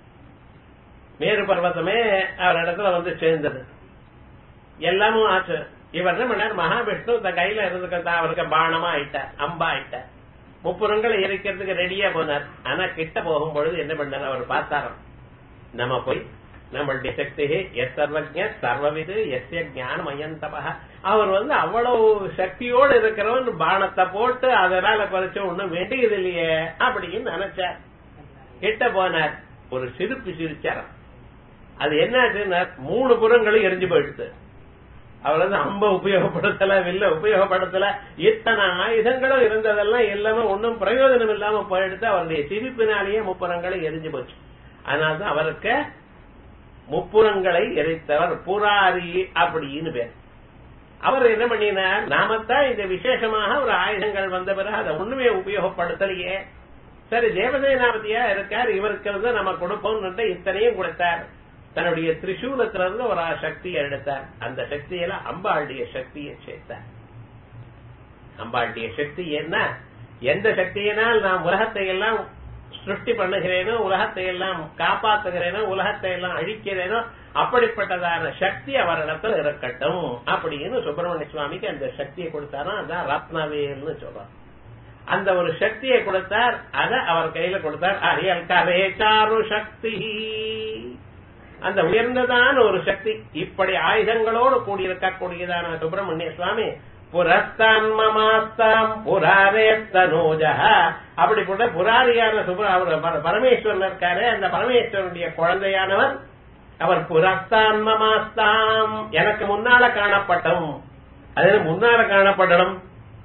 மேரு பர்வதமே அவர் இடத்துல வந்து சேர்ந்தது எல்லாமும் ஆச்சு இவர் என்ன பண்ணார் மகாவிஷ்ணு தன் கையில இருந்துக்கிறதா அவருக்கு பானமா ஆயிட்டார் அம்பா ஆயிட்டார் முப்புறங்களை எரிக்கிறதுக்கு ரெடியா போனார் ஆனா கிட்ட போகும் பொழுது என்ன பண்ணார் அவர் பார்த்தாராம் நம்ம போய் நம்மளுடைய சக்தி எஸ் சர்வஜ சர்வவிது எஸ்ய ஞானம் அயந்தபா அவர் வந்து அவ்வளவு சக்தியோடு இருக்கிறவன் பானத்தை போட்டு அதனால குறைச்ச ஒண்ணும் வேண்டியது இல்லையே அப்படின்னு நினைச்சார் கிட்ட போனார் ஒரு சிரிப்பு சிரிச்சாராம் அது என்னாச்சுன்னா மூணு புறங்களும் எரிஞ்சு போயிடுது அவர் வந்து அம்ப உபயோகப்படுத்தல வில்ல உபயோகப்படுத்தல இத்தனை ஆயுதங்களும் இருந்ததெல்லாம் எல்லாமே ஒன்னும் பிரயோஜனம் இல்லாம போயிடுத்து அவருடைய சிரிப்பினாலேயே முப்புறங்களும் எரிஞ்சு போச்சு அதனால்தான் அவருக்கு முப்புறங்களை எரித்தவர் புராரி அப்படின்னு பேர் அவர் என்ன பண்ணினார் நாமத்தான் இந்த விசேஷமாக ஒரு ஆயுதங்கள் வந்த பிறகு அதை ஒண்ணுமே உபயோகப்படுத்தலையே சரி தேவசேனாபதியா இருக்கார் இவருக்கு வந்து நம்ம கொடுப்போம் இத்தனையும் கொடுத்தார் தன்னுடைய திரிசூலத்திலிருந்து ஒரு சக்தியை எடுத்தார் அந்த சக்தியில அம்பாளுடைய சக்தியை சேர்த்தார் அம்பாளுடைய சக்தி என்ன எந்த சக்தியினால் நாம் உலகத்தை எல்லாம் சிருஷ்டி பண்ணுகிறேனோ உலகத்தை எல்லாம் காப்பாத்துகிறேனோ உலகத்தை எல்லாம் அழிக்கிறேனோ அப்படிப்பட்டதான சக்தி அவரிடத்துல இருக்கட்டும் அப்படின்னு சுப்பிரமணிய சுவாமிக்கு அந்த சக்தியை கொடுத்தாரா அதான் ரத்னவேல்னு சொல்றார் அந்த ஒரு சக்தியை கொடுத்தார் அத அவர் கையில கொடுத்தார் அரியல் கவேச்சாரு சக்தி அந்த உயர்ந்ததான ஒரு சக்தி இப்படி ஆயுதங்களோடு கூடியிருக்கக்கூடியதான சுப்பிரமணிய சுவாமி புரஸ்தான்மமாஸ்தாம் புராரே தனோஜ அப்படிப்பட்ட புராரியான சுப்ர பரமேஸ்வரன் இருக்காரு அந்த பரமேஸ்வரனுடைய குழந்தையானவர் அவர் புரஸ்தான்மமாஸ்தாம் எனக்கு முன்னால காணப்பட்டும் அது முன்னால காணப்படணும்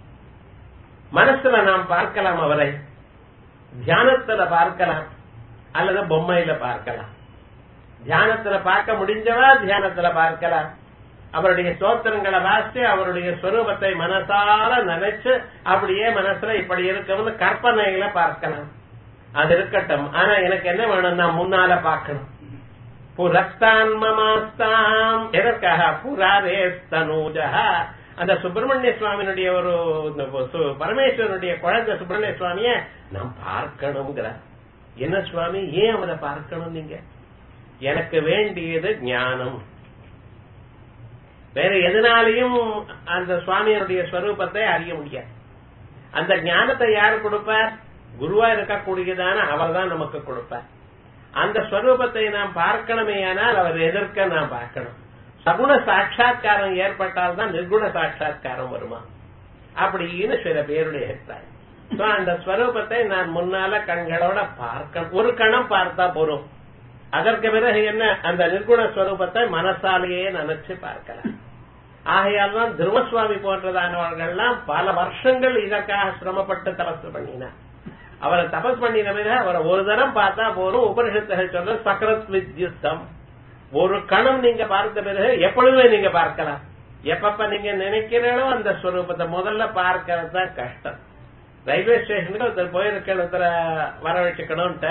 மனசுல நாம் பார்க்கலாம் அவரை தியானத்துல பார்க்கலாம் அல்லது பொம்மையில பார்க்கலாம் தியானத்துல பார்க்க முடிஞ்சவா தியானத்துல பார்க்கலாம் அவருடைய ஸ்தோத்திரங்களை வாசித்து அவருடைய ஸ்வரூபத்தை மனசால நினைச்சு அப்படியே மனசுல இப்படி இருக்கும்னு கற்பனையில பார்க்கலாம் அது இருக்கட்டும் ஆனா எனக்கு என்ன வேணும்னா முன்னால பார்க்கணும் புரஸ்தான்மமாஸ்தாம் எதற்காக புராரேஸ்தனூஜா அந்த சுப்பிரமணிய சுவாமியினுடைய ஒரு பரமேஸ்வரனுடைய குழந்தை சுப்பிரமணிய சுவாமிய நாம் பார்க்கணுங்கிற என்ன சுவாமி ஏன் அவரை பார்க்கணும் நீங்க எனக்கு வேண்டியது ஞானம் வேற எதனாலையும் அந்த சுவாமியனுடைய ஸ்வரூபத்தை அறிய முடியாது அந்த ஞானத்தை யார் கொடுப்பார் குருவா இருக்கக்கூடியதான அவர் தான் நமக்கு கொடுப்பார் அந்த ஸ்வரூபத்தை நாம் பார்க்கணுமேயானால் அவர் எதிர்க்க நாம் பார்க்கணும் சகுண சாட்சா்காரம் ஏற்பட்டால் தான் நிர்குண சாட்சா்காரம் வருமா அப்படின்னு சில பேருடைய அபிப்பிராயம் So, அந்த ஸ்வரூபத்தை நான் முன்னால கண்களோட பார்க்கணும் ஒரு கணம் பார்த்தா போறோம் அதற்கு பிறகு என்ன அந்த நிர்குண ஸ்வரூபத்தை மனசாலேயே நினைச்சு பார்க்கலாம் ஆகையால் தான் துருவசுவாமி போன்றதானவர்கள்லாம் பல வருஷங்கள் இதற்காக சிரமப்பட்டு தபஸ் பண்ணினார் அவரை தபஸ் பண்ணின பிறகு அவரை ஒரு தரம் பார்த்தா போறோம் உபனிஷத்துகள் சொல்ற சக்கரத் வித்யுத்தம் ஒரு கணம் நீங்க பார்த்த பிறகு எப்பொழுதுமே நீங்க பார்க்கலாம் எப்பப்ப நீங்க நினைக்கிறீங்களோ அந்த ஸ்வரூபத்தை முதல்ல பார்க்கறது தான் கஷ்டம் ரயில்வே ஸ்டேஷனுக்கு ஒருத்தர் போயிருக்க ஒருத்தர வரவழைச்சுக்கணும்ட்டு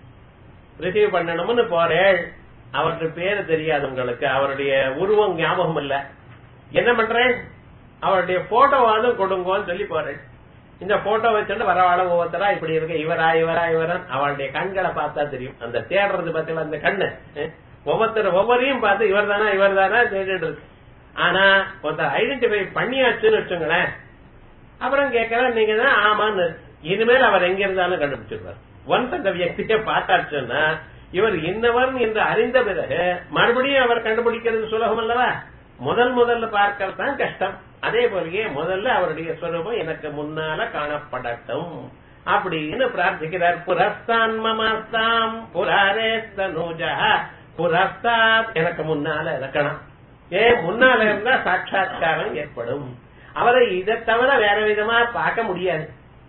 ரிசீவ் பண்ணணும்னு போறேன் அவருடைய பேரு தெரியாது உங்களுக்கு அவருடைய உருவம் ஞாபகம் இல்ல என்ன பண்றேன் அவருடைய போட்டோவாவது கொடுங்கோன்னு சொல்லி போறேன் இந்த போட்டோ வச்சுட்டு வரவாழ ஒவ்வொருத்தரா இப்படி இருக்கு இவரா இவரா இவரா அவளுடைய கண்களை பார்த்தா தெரியும் அந்த தேடுறது பத்தில அந்த கண்ணு அஹ், ஒவ்வொருத்தர் ஒவ்வொரையும் பார்த்து இவர் தானா இவர் தானா தேடிட்டு இருக்கு ஆனா ஒருத்தர் ஐடென்டிஃபை பண்ணியாச்சுன்னு வச்சுங்களேன் அப்புறம் கேட்கறேன் நீங்க தான் ஆமான்னு இனிமேல் அவர் எங்க இருந்தாலும் கண்டுபிடிச்சிருவார் ஒன்ஸ் அந்த வியக்தியை பார்த்தாச்சுன்னா இவர் இன்னவர் என்று அறிந்த பிறகு மறுபடியும் அவர் கண்டுபிடிக்கிறது சுலபம் அல்லவா முதல் முதல்ல பார்க்கறது தான் கஷ்டம் அதே போலயே முதல்ல அவருடைய ஸ்வரூபம் எனக்கு முன்னால காணப்படட்டும் அப்படின்னு பிரார்த்திக்கிறார் புரஸ்தான் மமஸ்தாம் புராரேஸ்தனூஜா புரஸ்தாத் எனக்கு முன்னால இருக்கணும் ஏன் முன்னால இருந்தா சாட்சா்காரம் ஏற்படும் அவரை இதை தவிர வேற விதமா பார்க்க முடியாது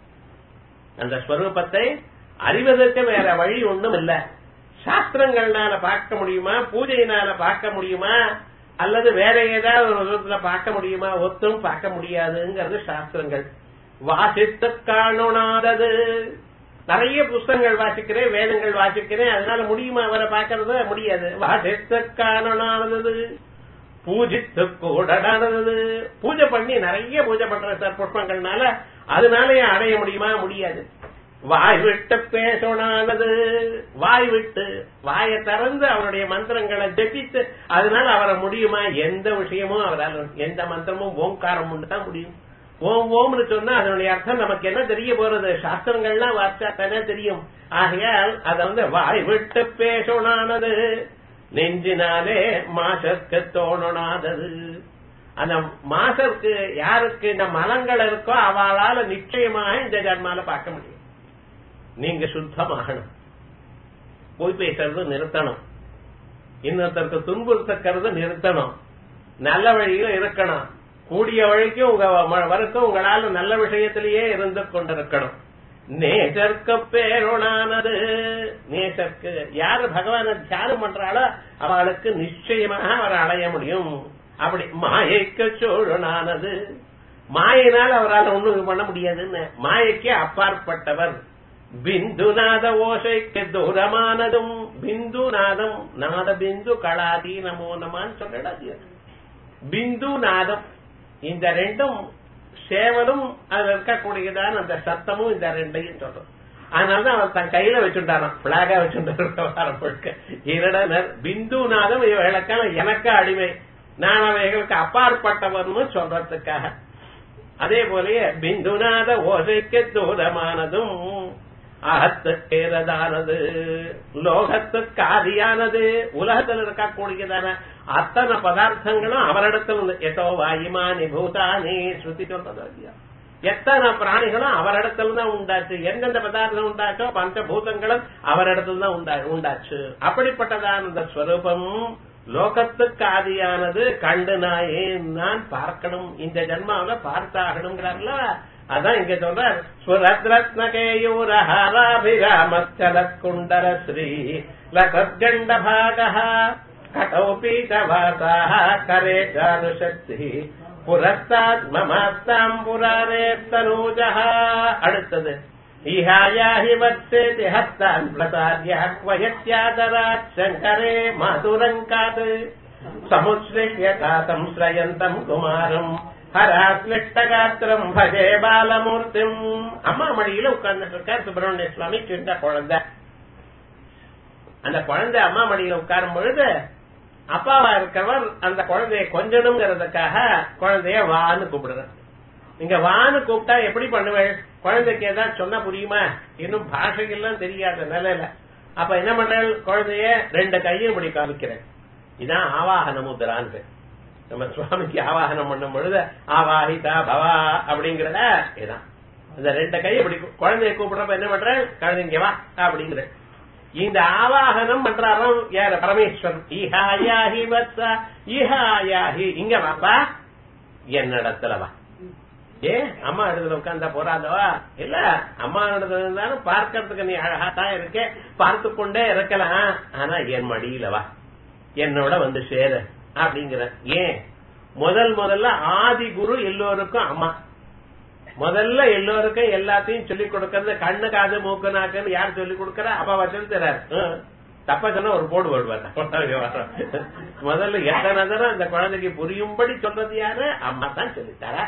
அந்த ஸ்வரூபத்தை அறிவதற்கு வேற வழி ஒண்ணும் இல்ல சாஸ்திரங்கள்னால பார்க்க முடியுமா பூஜையினால பார்க்க முடியுமா அல்லது வேற ஏதாவது ஒரு விதத்துல பார்க்க முடியுமா ஒத்தும் பார்க்க முடியாதுங்கிறது சாஸ்திரங்கள் வாசித்து காணோனாதது நிறைய புஸ்தகங்கள் வாசிக்கிறேன் வேதங்கள் வாசிக்கிறேன் அதனால முடியுமா அவரை பார்க்கறது முடியாது வாசித்து காணோனாதது பூஜித்து கூட நடந்தது பூஜை பண்ணி நிறைய பூஜை பண்ற சார் புஷ்பங்கள்னால அதனாலயே அடைய முடியுமா முடியாது வாய் விட்டு பேசணானது வாய் விட்டு வாயை திறந்து அவருடைய மந்திரங்களை ஜெபித்து அதனால அவரை முடியுமா எந்த விஷயமும் அவரால் எந்த மந்திரமும் ஓங்காரம் தான் முடியும் ஓம் ஓம்னு சொன்னா அதனுடைய அர்த்தம் நமக்கு என்ன தெரிய போறது சாஸ்திரங்கள்லாம் வார்த்தா தானே தெரியும் ஆகையால் அத வந்து வாய் விட்டு பேசணானது நெஞ்சினாலே மாசற்கு தோணனாதது அந்த மாசருக்கு யாருக்கு இந்த மலங்கள் இருக்கோ அவளால நிச்சயமாக இந்த ஜன்மால பார்க்க முடியும் நீங்க சுத்தமாகணும் போய் பேசுறது நிறுத்தணும் இன்னொருத்தருக்கு துன்புறுத்தக்கிறது நிறுத்தணும் நல்ல வழியில இருக்கணும் கூடிய வழிக்கும் உங்க ம- வரைக்கும் உங்களால நல்ல விஷயத்திலேயே இருந்து கொண்டிருக்கணும் நேசர்க்கு பேருணானது நேசர்க்கு யாரு பகவான தியானம் பண்றாளோ அவளுக்கு நிச்சயமாக அவர் அடைய முடியும் அப்படி மாயைக்கு சோழனானது மாயினால் அவரால் ஒண்ணும் பண்ண முடியாதுன்னு மாயைக்கு அப்பாற்பட்டவர் பிந்துநாத ஓசைக்கு தூரமானதும் பிந்து நாதம் நாத பிந்து களாதி நமோ நமான்னு சொல்லிடாது பிந்து நாதம் இந்த ரெண்டும் சேவலும் அதுல இருக்கக்கூடியதான அந்த சத்தமும் இந்த ரெண்டையும் சொல்றோம் அதனாலதான் அவர் தன் கையில வச்சுட்டாராம் பிளாகா வச்சுட்டாரு இரடனர் பிந்து நாதம் இவைகளுக்கான எனக்கு அடிமை நான் அவைகளுக்கு அப்பாற்பட்டவர்னு சொல்றதுக்காக அதே போலயே பிந்துநாத ஓசைக்கு தூரமானதும் அகத்துக்கேறதானது லோகத்துக்கு ஆதியானது உலகத்தில் இருக்கக்கூடியதான அத்தனை பதார்த்தங்களும் அவரிடத்தில் இருந்து எதோ வாயுமானி பூதானி ஸ்ருதி சொல்றது இல்லையா எத்தனை பிராணிகளும் அவரிடத்துல தான் உண்டாச்சு எந்தெந்த பதார்த்தம் உண்டாச்சோ பஞ்சபூதங்களும் அவரிடத்துல தான் உண்டா உண்டாச்சு அப்படிப்பட்டதான இந்த ஸ்வரூபம் லோகத்துக்கு ஆதியானது கண்டு நாயே நான் பார்க்கணும் இந்த ஜென்மாவில பார்த்தாகணுங்கிறார்ல அதான் இங்க சொல்றார் சுரத்ரத்னகேயூரஹாராபிராமச்சல குண்டர ஸ்ரீ லகத்கண்ட பாகः கட்டௌ பீதவாசாः கரே ஜானுசக்தி புரஸ்தாத் மமாஸ்தாம் புராரேத்தனூஜः அடுத்தது இஹாயாஹி வத்சேதி ஹஸ்தான் பிரசாத்ய வயத்யாதராத் சங்கரே மாதுரங்காத் சமுத்ஸ்லிஷ்ய காதம் ஸ்ரயந்தம் குமாரம் ஹராஸ்லிஷ்டகாத்திரம் பஜே பாலமூர்த்திம் அம்மா மடியில உட்கார்ந்துட்டு இருக்கார் சுப்பிரமணிய சுவாமி சின்ன குழந்தை அந்த குழந்தை அம்மா மடியில உட்காரும் பொழுது அப்பாவா இருக்கிறவர் அந்த குழந்தைய கொஞ்சணுங்கிறதுக்காக குழந்தைய வான்னு கூப்பிடுறார் நீங்க வான்னு கூப்பிட்டா எப்படி பண்ணுவேள் குழந்தைக்கு ஏதாவது சொன்னா புரியுமா இன்னும் பாஷைகள்லாம் தெரியாத நிலையில அப்ப என்ன பண்றாள் குழந்தைய ரெண்டு கையும் இப்படி காமிக்கிறேன் இதான் ஆவாகன முத்ரான்னு பேர். நம்ம சுவாமிக்கு ஆவாகனம் பண்ணும் பொழுது ஆவாஹிதா பவா அப்படிங்கிறத இதான் அந்த ரெண்டு கை இப்படி கு- குழந்தைய கூப்பிடுறப்ப என்ன பண்ற குழந்தைங்க வா அப்படிங்கிற இந்த ஆவாகனம் பண்றாராம் யார பரமேஸ்வரன் ஈஹாயாஹி வத்சா ஈஹாயாஹி இங்க வாப்பா என்னிடத்துல வா ஏ அம்மா இடத்துல உட்கார்ந்தா போறாதவா இல்ல அம்மா இடத்துல இருந்தாலும் பார்க்கறதுக்கு நீ அழகா தான் இருக்க பார்த்து கொண்டே இருக்கலாம் ஆனா என் மடியில வா என்னோட வந்து சேரு அப்படிங்கிற ஏன் முதல் முதல்ல ஆதி குரு எல்லோருக்கும் அம்மா முதல்ல எல்லோருக்கும் எல்லாத்தையும் சொல்லிக் கொடுக்கறது கண்ணு காது மூக்கு நாக்குன்னு யார் சொல்லிக் கொடுக்கறா அப்பா வச்சது தராரு ஹம். தப்பா சொன்னா ஒரு போடு போடுவார் முதல்ல எத்தனை தடவை அந்த குழந்தைக்கு புரியும்படி சொல்றது யாரு அம்மா தான் சொல்லித்தாரா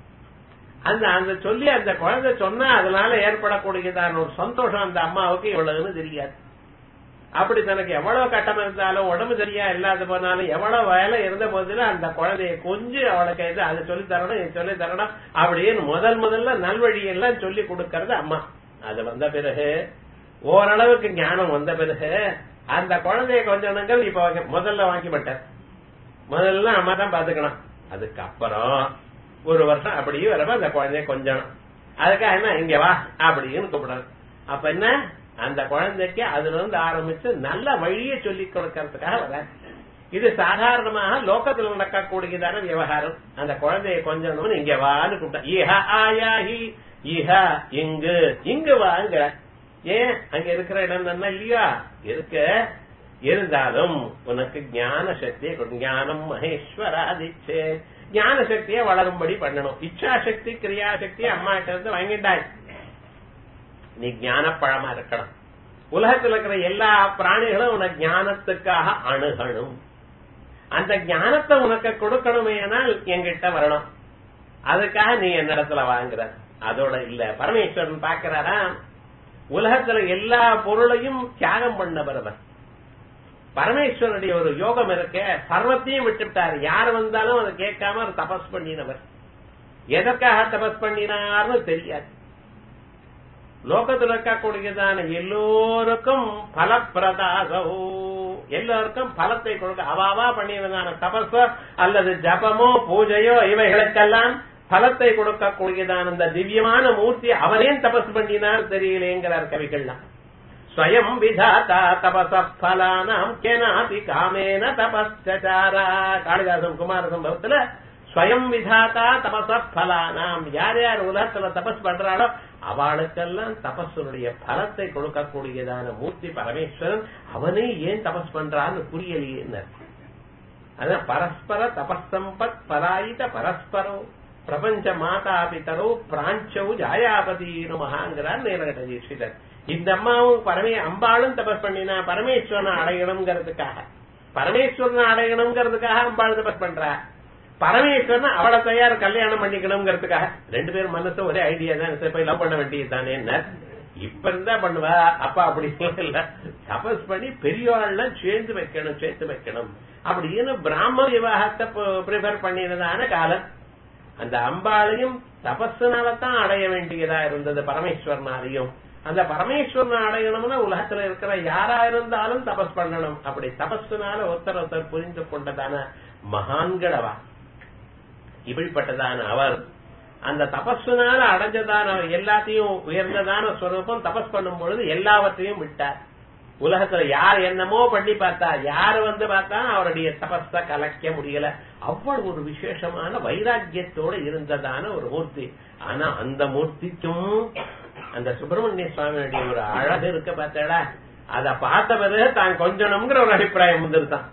அந்த அந்த சொல்லி அந்த குழந்தை சொன்னா அதனால ஏற்படக்கூடியதான ஒரு சந்தோஷம் அந்த அம்மாவுக்கு எவ்வளவுன்னு தெரியாது அப்படி தனக்கு எவ்வளவு கட்டம் இருந்தாலும் உடம்பு சரியா இல்லாத போனாலும் எவ்வளவு வேலை இருந்த போதிலும் அந்த குழந்தைய கொஞ்சம் அவளுக்கு இது அதை சொல்லி தரணும் இது சொல்லி தரணும் அப்படின்னு முதல் முதல்ல நல்வழி எல்லாம் சொல்லி கொடுக்கறது அம்மா அது வந்த பிறகு ஓரளவுக்கு ஞானம் வந்த பிறகு அந்த குழந்தைய கொஞ்சங்கள் இப்ப வாங்கி- முதல்ல வாங்கிப்பட்டார் முதல்ல அம்மா தான் பாத்துக்கணும் அதுக்கப்புறம் ஒரு வருஷம் அப்படியே வரப்ப அந்த குழந்தைய கொஞ்சணும் அதுக்காக என்ன இங்க வா அப்படின்னு கூப்பிடுறது அப்ப என்ன அந்த குழந்தைக்கு அதுல இருந்து ஆரம்பிச்சு நல்ல வழியை சொல்லி கொடுக்கறதுக்காக வராது இது சாதாரணமாக லோகத்துல நடக்கக்கூடியதான விவகாரம் அந்த குழந்தைய கொஞ்சணும்னு இங்க வான்னு கூப்பிட்டா இஹ ஆயாஹி இஹ இங்கு இங்கு வாங்க ஏன் அங்க இருக்கிற இடம் என்ன இல்லையா இருக்கு இருந்தாலும் உனக்கு ஞான சக்தியை கொடு ஞானம் மகேஸ்வராதிச்சே ஞான சக்தியை வளரும்படி பண்ணணும் இச்சா சக்தி கிரியா சக்தி அம்மா கிட்ட இருந்து வாங்கிட்டாய் நீ ஞானப்பழமா இருக்கணும் உலகத்துல இருக்கிற எல்லா பிராணிகளும் உனக்கு ஞானத்துக்காக அணுகணும் அந்த ஞானத்தை உனக்கு கொடுக்கணுமேனால் என்கிட்ட வரணும் அதுக்காக நீ என்னிடத்துல வாங்குற அதோட இல்ல பரமேஸ்வரன் பாக்குறாரா உலகத்துல எல்லா பொருளையும் தியாகம் பண்ணவர் அவர் பரமேஸ்வரனுடைய ஒரு யோகம் இருக்க சர்வத்தையும் விட்டுவிட்டார் யார் வந்தாலும் அதை கேட்காம அவர் தபஸ் பண்ணினவர் எதற்காக தபஸ் பண்ணினார்னு தெரியாது லோகத்தில் இருக்கக்கூடியதான எல்லோருக்கும் பலப்பிரதாசோ எல்லோருக்கும் பலத்தை கொடுக்க அவாவா பண்ணியதான தபஸோ அல்லது ஜபமோ பூஜையோ இவைகளுக்கெல்லாம் பலத்தை கொடுக்கக்கூடியதான இந்த திவ்யமான மூர்த்தி அவரேன் தபஸ் பண்ணினார் தெரியலேங்கிறார் கவிகள்லாம் ஸ்வயம் விதாத்தா தபச பலானாம் கேனாபி காமேன தபஸ்சாரா காளிதாசன் குமார சம்பவத்துல ஸ்வயம் விதாத்தா தபச பலானாம் யார் யார் உலகத்துல தபஸ் பண்றாளோ அவளுக்கெல்லாம் தபஸுடைய பலத்தை கொடுக்கக்கூடியதான மூர்த்தி பரமேஸ்வரன் அவனே ஏன் தபஸ் பண்றான்னு புரியலையே அதான் பரஸ்பர தபசம்பத் பராயித பரஸ்பரோ பிரபஞ்ச மாதா பிதரோ பிராஞ்சௌ ஜாயாபதினு மகாங்கிறார் நேரகட்ட தீட்சிதர் இந்த அம்மாவும் பரமே அம்பாளும் தபஸ் பண்ணினா பரமேஸ்வரனை அடையணுங்கிறதுக்காக பரமேஸ்வரனை அடையணுங்கிறதுக்காக அம்பாள் தபஸ் பண்றா பரமேஸ்வரன் அவளை தயார் கல்யாணம் பண்ணிக்கணுங்கிறதுக்காக ரெண்டு பேரும் மனசு ஒரே ஐடியா தான் சரி, போய் லவ் பண்ண வேண்டியது தானே இப்ப இருந்தா பண்ணுவா அப்பா அப்படி இல்ல தபஸ் பண்ணி பெரியவாள்லாம் சேர்ந்து வைக்கணும் சேர்த்து வைக்கணும் அப்படின்னு பிராம விவாகத்தை ப்ரிஃபர் பண்ணினதான காலம் அந்த அம்பாளையும் தபஸுனால தான் அடைய வேண்டியதா இருந்தது பரமேஸ்வரனாலையும் அந்த பரமேஸ்வரனை அடையணும்னா உலகத்துல இருக்கிற யாரா இருந்தாலும் தபஸ் பண்ணணும் அப்படி தபஸுனால ஒருத்தர் ஒருத்தர் புரிந்து கொண்டதான மகான்களவா இப்படிப்பட்டதான அவர் அந்த தபஸுனால அடைஞ்சதான எல்லாத்தையும் உயர்ந்ததான ஸ்வரூபம் தபஸ் பண்ணும் பொழுது எல்லாவற்றையும் விட்டார் உலகத்துல யார் என்னமோ பண்ணி பார்த்தா யார் வந்து பார்த்தா அவருடைய தபஸ கலைக்க முடியல அவ்வளவு ஒரு விசேஷமான வைராக்கியத்தோட இருந்ததான ஒரு மூர்த்தி ஆனா அந்த மூர்த்திக்கும் அந்த சுப்பிரமணிய சுவாமியுடைய ஒரு அழகு இருக்க பார்த்தாடா அத பார்த்த பிறகு தான் கொஞ்சணுங்கிற ஒரு அபிப்பிராயம் வந்துருதான்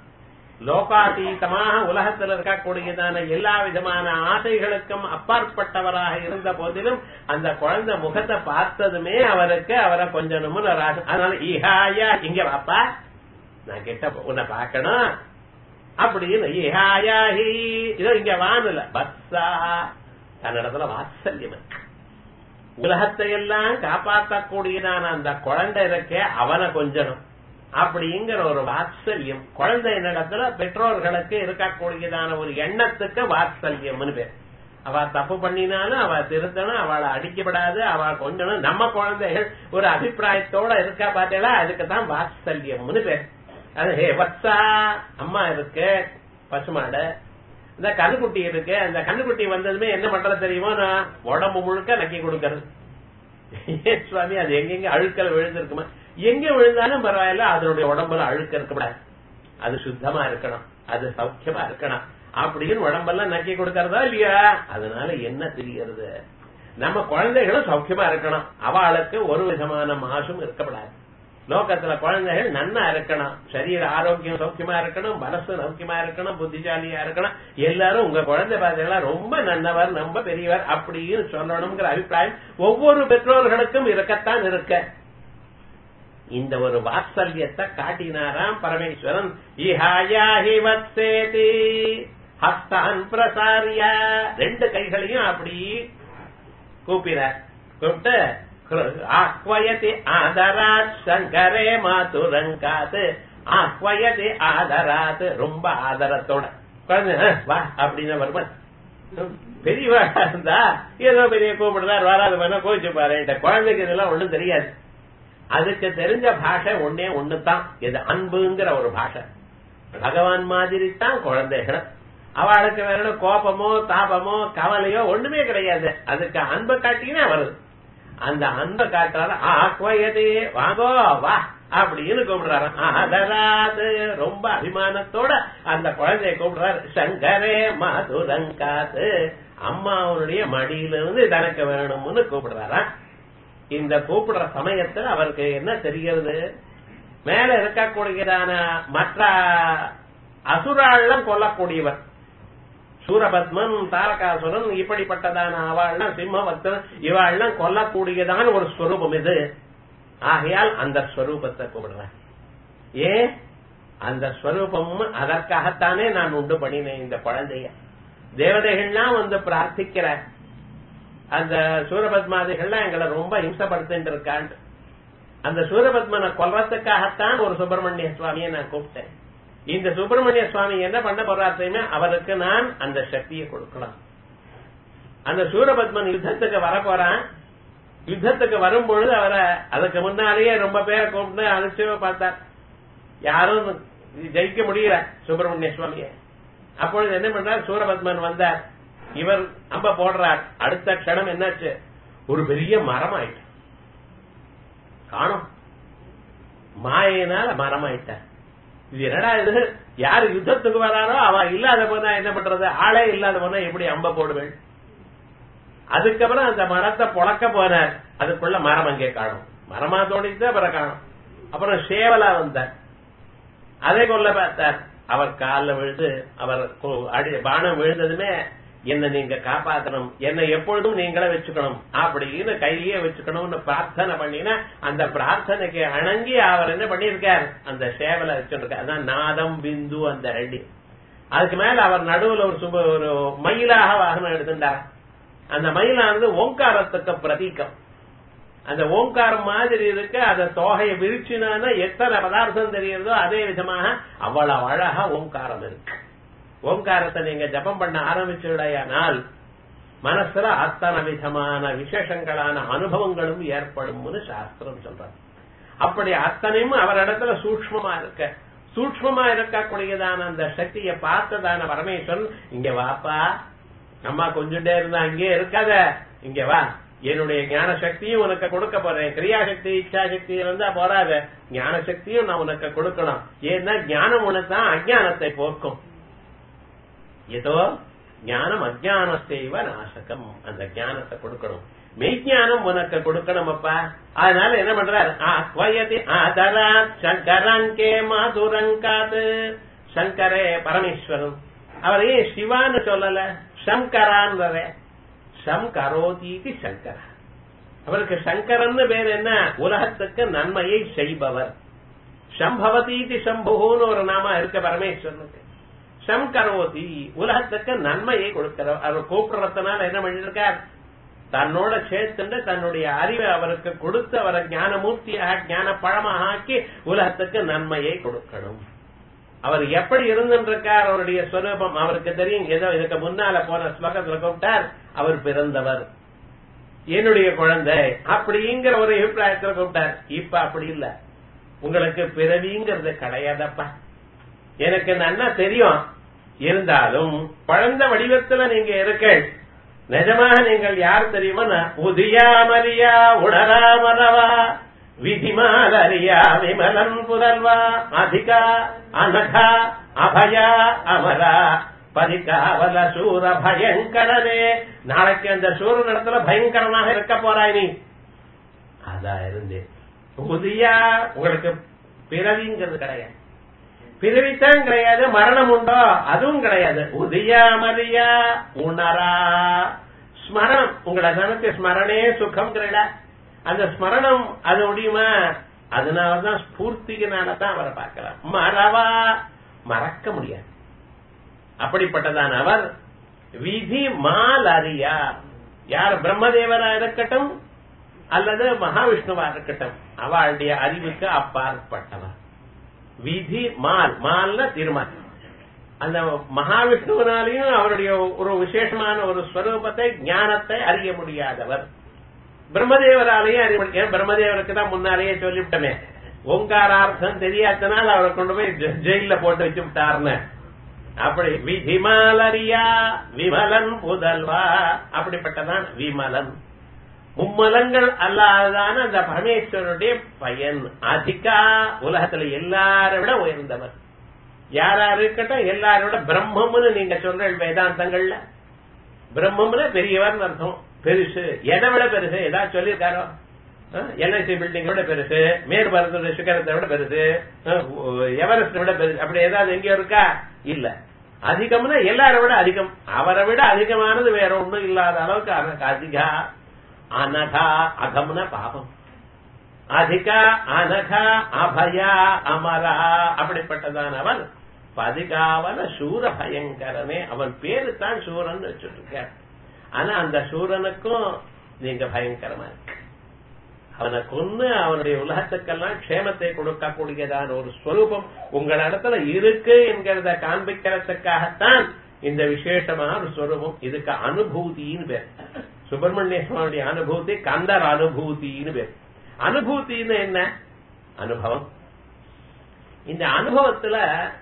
லோகாதீதமாக உலகத்தில் இருக்கக்கூடியதான எல்லா விதமான ஆசைகளுக்கும் அப்பாற்பட்டவராக இருந்த போதிலும் அந்த குழந்தை முகத்தை பார்த்ததுமே அவருக்கு அவரை கொஞ்சணும்னு ஒரு ஆசை அதனால ஈஹாயா இங்க வாப்பா நான் கிட்ட உன்னை பார்க்கணும் அப்படின்னு ஈஹாயா ஹீ இதோ இங்க வானல பஸ்ஸா தன்னிடத்துல வாத்சல்யம் இருக்கு உலகத்தை எல்லாம் காப்பாற்றக்கூடியதான அந்த குழந்தை இருக்கே அவனை கொஞ்சணும் அப்படிங்கிற ஒரு வாத்சல்யம் குழந்தை இடத்துல பெற்றோர்களுக்கு இருக்கக்கூடியதான ஒரு எண்ணத்துக்கு வாத்சல்யம்னு பேர் அவ தப்பு பண்ணினாலும் அவ திருத்தணும் அவளை அடிக்கப்படாது அவ கொஞ்சணும் நம்ம குழந்தைகள் ஒரு அபிப்பிராயத்தோட இருக்கா பார்த்தீங்களா அதுக்கு தான் வாத்சல்யம்னு பேர் அது ஹே வத்சா அம்மா இருக்கு பசுமாடு இந்த கண்ணுக்குட்டி இருக்கு அந்த கண்ணுக்குட்டி வந்ததுமே என்ன பண்றது தெரியுமோ நான் உடம்பு முழுக்க நக்கி கொடுக்கறது ஏன் சுவாமி அது எங்கெங்க அழுக்கல் விழுந்திருக்குமா எங்க விழுந்தாலும் பரவாயில்ல அதனுடைய உடம்புல அழுக்க இருக்கக்கூடாது அது சுத்தமா இருக்கணும் அது சௌக்கியமா இருக்கணும் அப்படின்னு உடம்பெல்லாம் நக்கி கொடுக்கறதா இல்லையா அதனால என்ன தெரியறது நம்ம குழந்தைகளும் சௌக்கியமா இருக்கணும் அவளுக்கு ஒரு விதமான மாசும் இருக்கப்படாது லோகத்துல குழந்தைகள் நன்னா இருக்கணும் சரீர ஆரோக்கியம் சௌக்கியமா இருக்கணும் மனசு சௌக்கியமா இருக்கணும் புத்திசாலியா இருக்கணும் எல்லாரும் உங்க குழந்தை பார்த்தீங்களா ரொம்ப நல்லவர் ரொம்ப பெரியவர் அப்படின்னு சொல்லணுங்கிற அபிப்பிராயம் ஒவ்வொரு பெற்றோர்களுக்கும் இருக்கத்தான் இருக்க இந்த ஒரு வாத்சல்யத்தை காட்டினாராம் பரமேஸ்வரன் இஹாயாஹி வத்சேதி ஹஸ்தான் பிரசாரியா ரெண்டு கைகளையும் அப்படி கூப்பினார் கூப்பிட்டு ஆக்வயதி ஆதராத் சங்கரே மாதுரங்காத் ஆக்வயதி ஆதராத் ரொம்ப ஆதரத்தோட குழந்தை "அஹ், வா அப்படின்னு வருமா பெரியவா இருந்தா ஏதோ பெரிய கூப்பிடுறார் வராது வேணா கோச்சு பாரு குழந்தைக்கு இதெல்லாம் ஒண்ணும் தெரியாது அதுக்கு தெரிஞ்ச பாஷை ஒன்னே ஒண்ணுதான் இது அன்புங்கிற ஒரு பாஷை பகவான் மாதிரி தான் குழந்தைகள் அவளுக்கு வேணும் கோபமோ தாபமோ கவலையோ ஒண்ணுமே கிடையாது அதுக்கு அன்பை காட்டினா வருது அந்த அன்பை காட்டுறாரு ஆக்வயதே வாங்கோ வா அப்படின்னு கூப்பிடுறாரு அதராது ரொம்ப அபிமானத்தோட அந்த குழந்தைய கூப்பிடுறாரு சங்கரே மதுரங்காது அம்மா அவனுடைய மடியிலிருந்து தனக்கு வேணும்னு கூப்பிடுறாரா இந்த கூப்பிடுற சமயத்துல அவருக்கு என்ன தெரிகிறது மேல இருக்கக்கூடியதான மற்ற அசுராள்லாம் கொல்லக்கூடியவர் சூரபத்மன் தாரகாசுரன் இப்படிப்பட்டதான அவள்லாம் சிம்மவத்தன் இவாள்லாம் கொல்லக்கூடியதான ஒரு ஸ்வரூபம் இது ஆகையால் அந்த ஸ்வரூபத்தை கூப்பிடுறேன் ஏன் அந்த ஸ்வரூபம் அதற்காகத்தானே நான் உண்டு பண்ணினேன் இந்த குழந்தைய தேவதைகள்லாம் வந்து பிரார்த்திக்கிற அந்த சூரபத்மாதிகள்லாம் எங்களை ரொம்ப இம்சப்படுத்திட்டு இருக்கான் அந்த சூரபத்மனை கொல்றதுக்காகத்தான் ஒரு சுப்பிரமணிய சுவாமியை நான் கூப்பிட்டேன் இந்த சுப்பிரமணிய சுவாமி என்ன பண்ண போறார் தெரியுமா அவருக்கு நான் அந்த சக்தியை கொடுக்கலாம் அந்த சூரபத்மன் யுத்தத்துக்கு வர போறான் யுத்தத்துக்கு வரும்பொழுது அவரை அதுக்கு முன்னாலேயே ரொம்ப பேரை கூப்பிட்டு அழைச்சு பார்த்தார் யாரும் ஜெயிக்க முடியல சுப்பிரமணிய சுவாமிய அப்பொழுது என்ன பண்றார் சூரபத்மன் வந்தார் இவர் அம்ப போடுறார் அடுத்த க்ஷணம் என்னாச்சு ஒரு பெரிய மரம் ஆயிட்டு காணும் மாயினால மரம் ஆயிட்டார் இது என்னடா இது யாரு யுத்தத்துக்கு வராரோ அவ இல்லாத போனா என்ன பண்றது ஆளே இல்லாத போனா எப்படி அம்ப போடுவேன் அதுக்கப்புறம் அந்த மரத்தை பொழக்க போனார் அதுக்குள்ள மரம் அங்கே காணும் மரமா தோணிச்சு அப்புறம் காணும் அப்புறம் சேவலா வந்தார் அதை கொல்ல பார்த்தார் அவர் காலில் விழுந்து அவர் கு- அடி பானம் விழுந்ததுமே என்ன நீங்க காப்பாத்தணும் என்னை எப்பொழுதும் நீங்களே வச்சுக்கணும் அப்படின்னு கையிலேயே வச்சுக்கணும்னு பிரார்த்தனை பண்ணினா அந்த பிரார்த்தனைக்கு அணங்கி அவர் என்ன பண்ணியிருக்கார் அந்த சேவலை வச்சுருக்கார் அதான் நாதம் பிந்து அந்த ரெண்டு அதுக்கு மேல அவர் நடுவுல ஒரு சுப ஒரு மயிலாக வாகனம் எடுத்துட்டார் அந்த மயிலானது ஓங்காரத்துக்கு பிரதீகம் அந்த ஓங்காரம் மாதிரி இருக்க அந்த தொகையை விரிச்சினானா எத்தனை பதார்த்தம் தெரியுறதோ அதே விதமாக அவ்வளவு அழகா ஓங்காரம் இருக்கு ஓங்காரத்தை நீங்க ஜபம் பண்ண ஆரம்பிச்சுடையானால் மனசுல அத்தனை விதமான விசேஷங்களான அனுபவங்களும் ஏற்படும்னு சாஸ்திரம் சொல்றாங்க அப்படி அத்தனையும் அவரிடத்துல சூக்ஷ்மமா இருக்க சூக்ஷ்மமா இருக்கக்கூடியதான அந்த சக்தியை பார்த்ததான பரமேஸ்வரன் இங்க வாப்பா அம்மா கொஞ்சண்டே இருந்தா அங்கே இருக்காத இங்க வா என்னுடைய ஞான சக்தியும் உனக்கு கொடுக்க போறேன் கிரியா சக்தி இச்சா சக்தி இருந்தா போறாத ஞான சக்தியும் நான் உனக்கு கொடுக்கணும் ஏன்னா ஞானம் உனக்கு தான் அஜானத்தை போக்கும் ஏதோ ஞானம் அஜானத்தைவ நாசகம் அந்த ஞானத்தை கொடுக்கணும் மெய்ஞானம் உனக்கு கொடுக்கணும் அப்பா அதனால என்ன பண்றாரு ஆக்வயதி ஆதரா சங்கரங்கே மாதுரங்காது சங்கரே பரமேஸ்வரன் அவர் ஏன் சிவான்னு சொல்லல சங்கரான்ற சம் கரோதீதி சங்கர அவருக்கு சங்கரன்னு பேர் என்ன உலகத்துக்கு நன்மையை செய்பவர் சம்பவதீதி சம்புன்னு ஒரு நாம இருக்க பரமேஸ்வரனுக்கு சம் கரோதி உலகத்துக்கு நன்மையை கொடுக்கிறவர் அவர் கூப்பிடுறதுனால என்ன பண்ணிருக்கார் தன்னோட சேர்த்துண்டு தன்னுடைய அறிவை அவருக்கு கொடுத்து அவரை ஞானமூர்த்தியாக ஞான பழமாக ஆக்கி உலகத்துக்கு நன்மையை கொடுக்கணும் அவர் எப்படி இருந்திருக்கார் அவருடைய ஸ்வரூபம் அவருக்கு தெரியும் ஏதோ இதுக்கு முன்னால போன ஸ்லோகத்துல கூப்பிட்டார் அவர் பிறந்தவர் என்னுடைய குழந்தை அப்படிங்கிற ஒரு அபிப்பிராயத்துல கூப்பிட்டார் இப்ப அப்படி இல்ல உங்களுக்கு பிறவிங்கிறது கிடையாதப்பா எனக்கு நன்னா தெரியும் இருந்தாலும் குழந்தை வடிவத்துல நீங்க இருக்க நிஜமாக நீங்கள் யார் தெரியுமா உதியாமரியா உணராமரவா விதிமாலரியா விமலன் புதல்வா அதிகா அனகா அபயா அமரா பதிகாவல சூர பயங்கரனே நாளைக்கு அந்த சூரன் இடத்துல பயங்கரனாக இருக்க போறாய் நீ அதா இருந்தேன் புதியா உங்களுக்கு பிறவிங்கிறது கிடையாது பிறவித்தான் கிடையாது மரணம் உண்டோ அதுவும் கிடையாது உதயா மரியா உணரா ஸ்மரணம் உங்களை நினைச்சு ஸ்மரணே சுகம் கிடையாது அந்த ஸ்மரணம் அது முடியுமா அதனாலதான் ஸ்பூர்த்திகனாலதான் அவரை பார்க்கலாம் மறவா மறக்க முடியாது அப்படிப்பட்டதான் அவர் விதி மால் அறியா யார் பிரம்மதேவரா இருக்கட்டும் அல்லது மகாவிஷ்ணுவா இருக்கட்டும் அவளுடைய அறிவுக்கு அப்பாற்பட்டவர் விதி மால் மால்ல தீர்மானம் அந்த மகாவிஷ்ணுவினாலையும் அவருடைய ஒரு விசேஷமான ஒரு ஸ்வரூபத்தை ஞானத்தை அறிய முடியாதவர் பிரம்மதேவராலையும் அறிய முடியும் பிரம்மதேவருக்கு தான் முன்னாலேயே சொல்லிவிட்டமே ஓங்காரார்த்தம் தெரியாதனால அவரை கொண்டு போய் ஜெயில போட்டு வச்சு விட்டாருன்னு அப்படி விதிமாலரியா விமலன் புதல்வா அப்படிப்பட்டதான் விமலன் மும்மலங்கள் அல்லாததான அந்த பரமேஸ்வரனுடைய பயன் அதிகா உலகத்துல எல்லாரை விட உயர்ந்தவர் யாரா இருக்கட்டும் எல்லாரை விட பிரம்மம்னு நீங்க சொல்ற வேதாந்தங்கள்ல பிரம்மம்னு பெரியவர் அர்த்தம் பெருசு எதை விட பெருசு ஏதாவது சொல்லியிருக்காரோ எல்ஐசி பில்டிங் விட பெருசு மேற்பரத்து சிகரத்தை விட பெருசு எவரெஸ்ட் விட பெருசு அப்படி ஏதாவது எங்கேயோ இருக்கா இல்ல அதிகம்னா எல்லாரை விட அதிகம் அவரை விட அதிகமானது வேற ஒண்ணும் இல்லாத அளவுக்கு அதிகா அனகா அகம்ன பாபம் அதிகா அனகா அபயா அமரா அப்படிப்பட்டதான் அவன் பதிகாவல சூர பயங்கரனே அவன் பேரு தான் சூரன் வச்சுட்டு இருக்கார் ஆனா அந்த சூரனுக்கும் நீங்க பயங்கரமா இருக்கு அவனை கொன்னு அவனுடைய உலகத்துக்கெல்லாம் க்ஷேமத்தை கொடுக்கக்கூடியதான ஒரு ஸ்வரூபம் உங்கள் இடத்துல இருக்கு என்கிறத காண்பிக்கிறதுக்காகத்தான் இந்த விசேஷமான ஒரு ஸ்வரூபம் இதுக்கு அனுபூதின்னு பேர் சுப்பிரமணிய சுவாமியுடைய அனுபூதி கந்தர் அனுபூதின்னு பேர் அனுபூதின்னு என்ன அனுபவம் இந்த அனுபவத்துல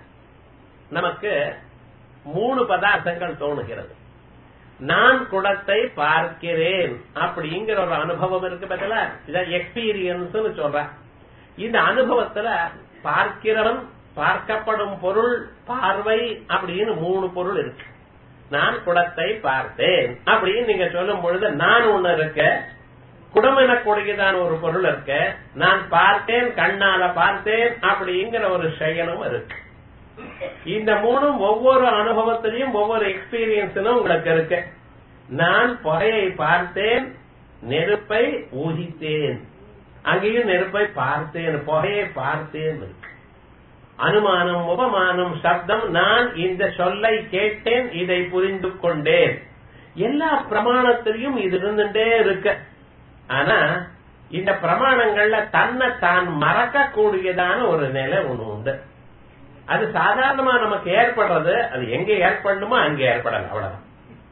நமக்கு மூணு பதார்த்தங்கள் தோணுகிறது நான் குடத்தை பார்க்கிறேன் அப்படிங்கிற ஒரு அனுபவம் இருக்கு பதில இதான் எக்ஸ்பீரியன்ஸ் சொல்ற இந்த அனுபவத்துல பார்க்கிறவன் பார்க்கப்படும் பொருள் பார்வை அப்படின்னு மூணு பொருள் இருக்கு நான் குடத்தை பார்த்தேன் அப்படின்னு நீங்க சொல்லும் பொழுது நான் ஒண்ணு இருக்க குடம் எனக்கூடியதான ஒரு பொருள் இருக்க நான் பார்த்தேன் கண்ணால பார்த்தேன் அப்படிங்கிற ஒரு செயலும் இருக்கு இந்த மூணும் ஒவ்வொரு அனுபவத்திலையும் ஒவ்வொரு எக்ஸ்பீரியன்ஸிலும் உங்களுக்கு இருக்கு நான் புகையை பார்த்தேன் நெருப்பை ஊகித்தேன் அங்கேயும் நெருப்பை பார்த்தேன் புகையை பார்த்தேன் இருக்கு அனுமானம் உபமானம் சப்தம் நான் இந்த சொல்லை கேட்டேன் இதை புரிந்து கொண்டேன் எல்லா பிரமாணத்திலையும் இது இருந்துட்டே இருக்கு ஆனா இந்த பிரமாணங்கள்ல தன்னை தான் மறக்கக்கூடியதான ஒரு நிலை ஒண்ணு உண்டு அது சாதாரணமா நமக்கு ஏற்படுறது அது எங்க ஏற்படணுமோ அங்க ஏற்படல அவ்வளவுதான்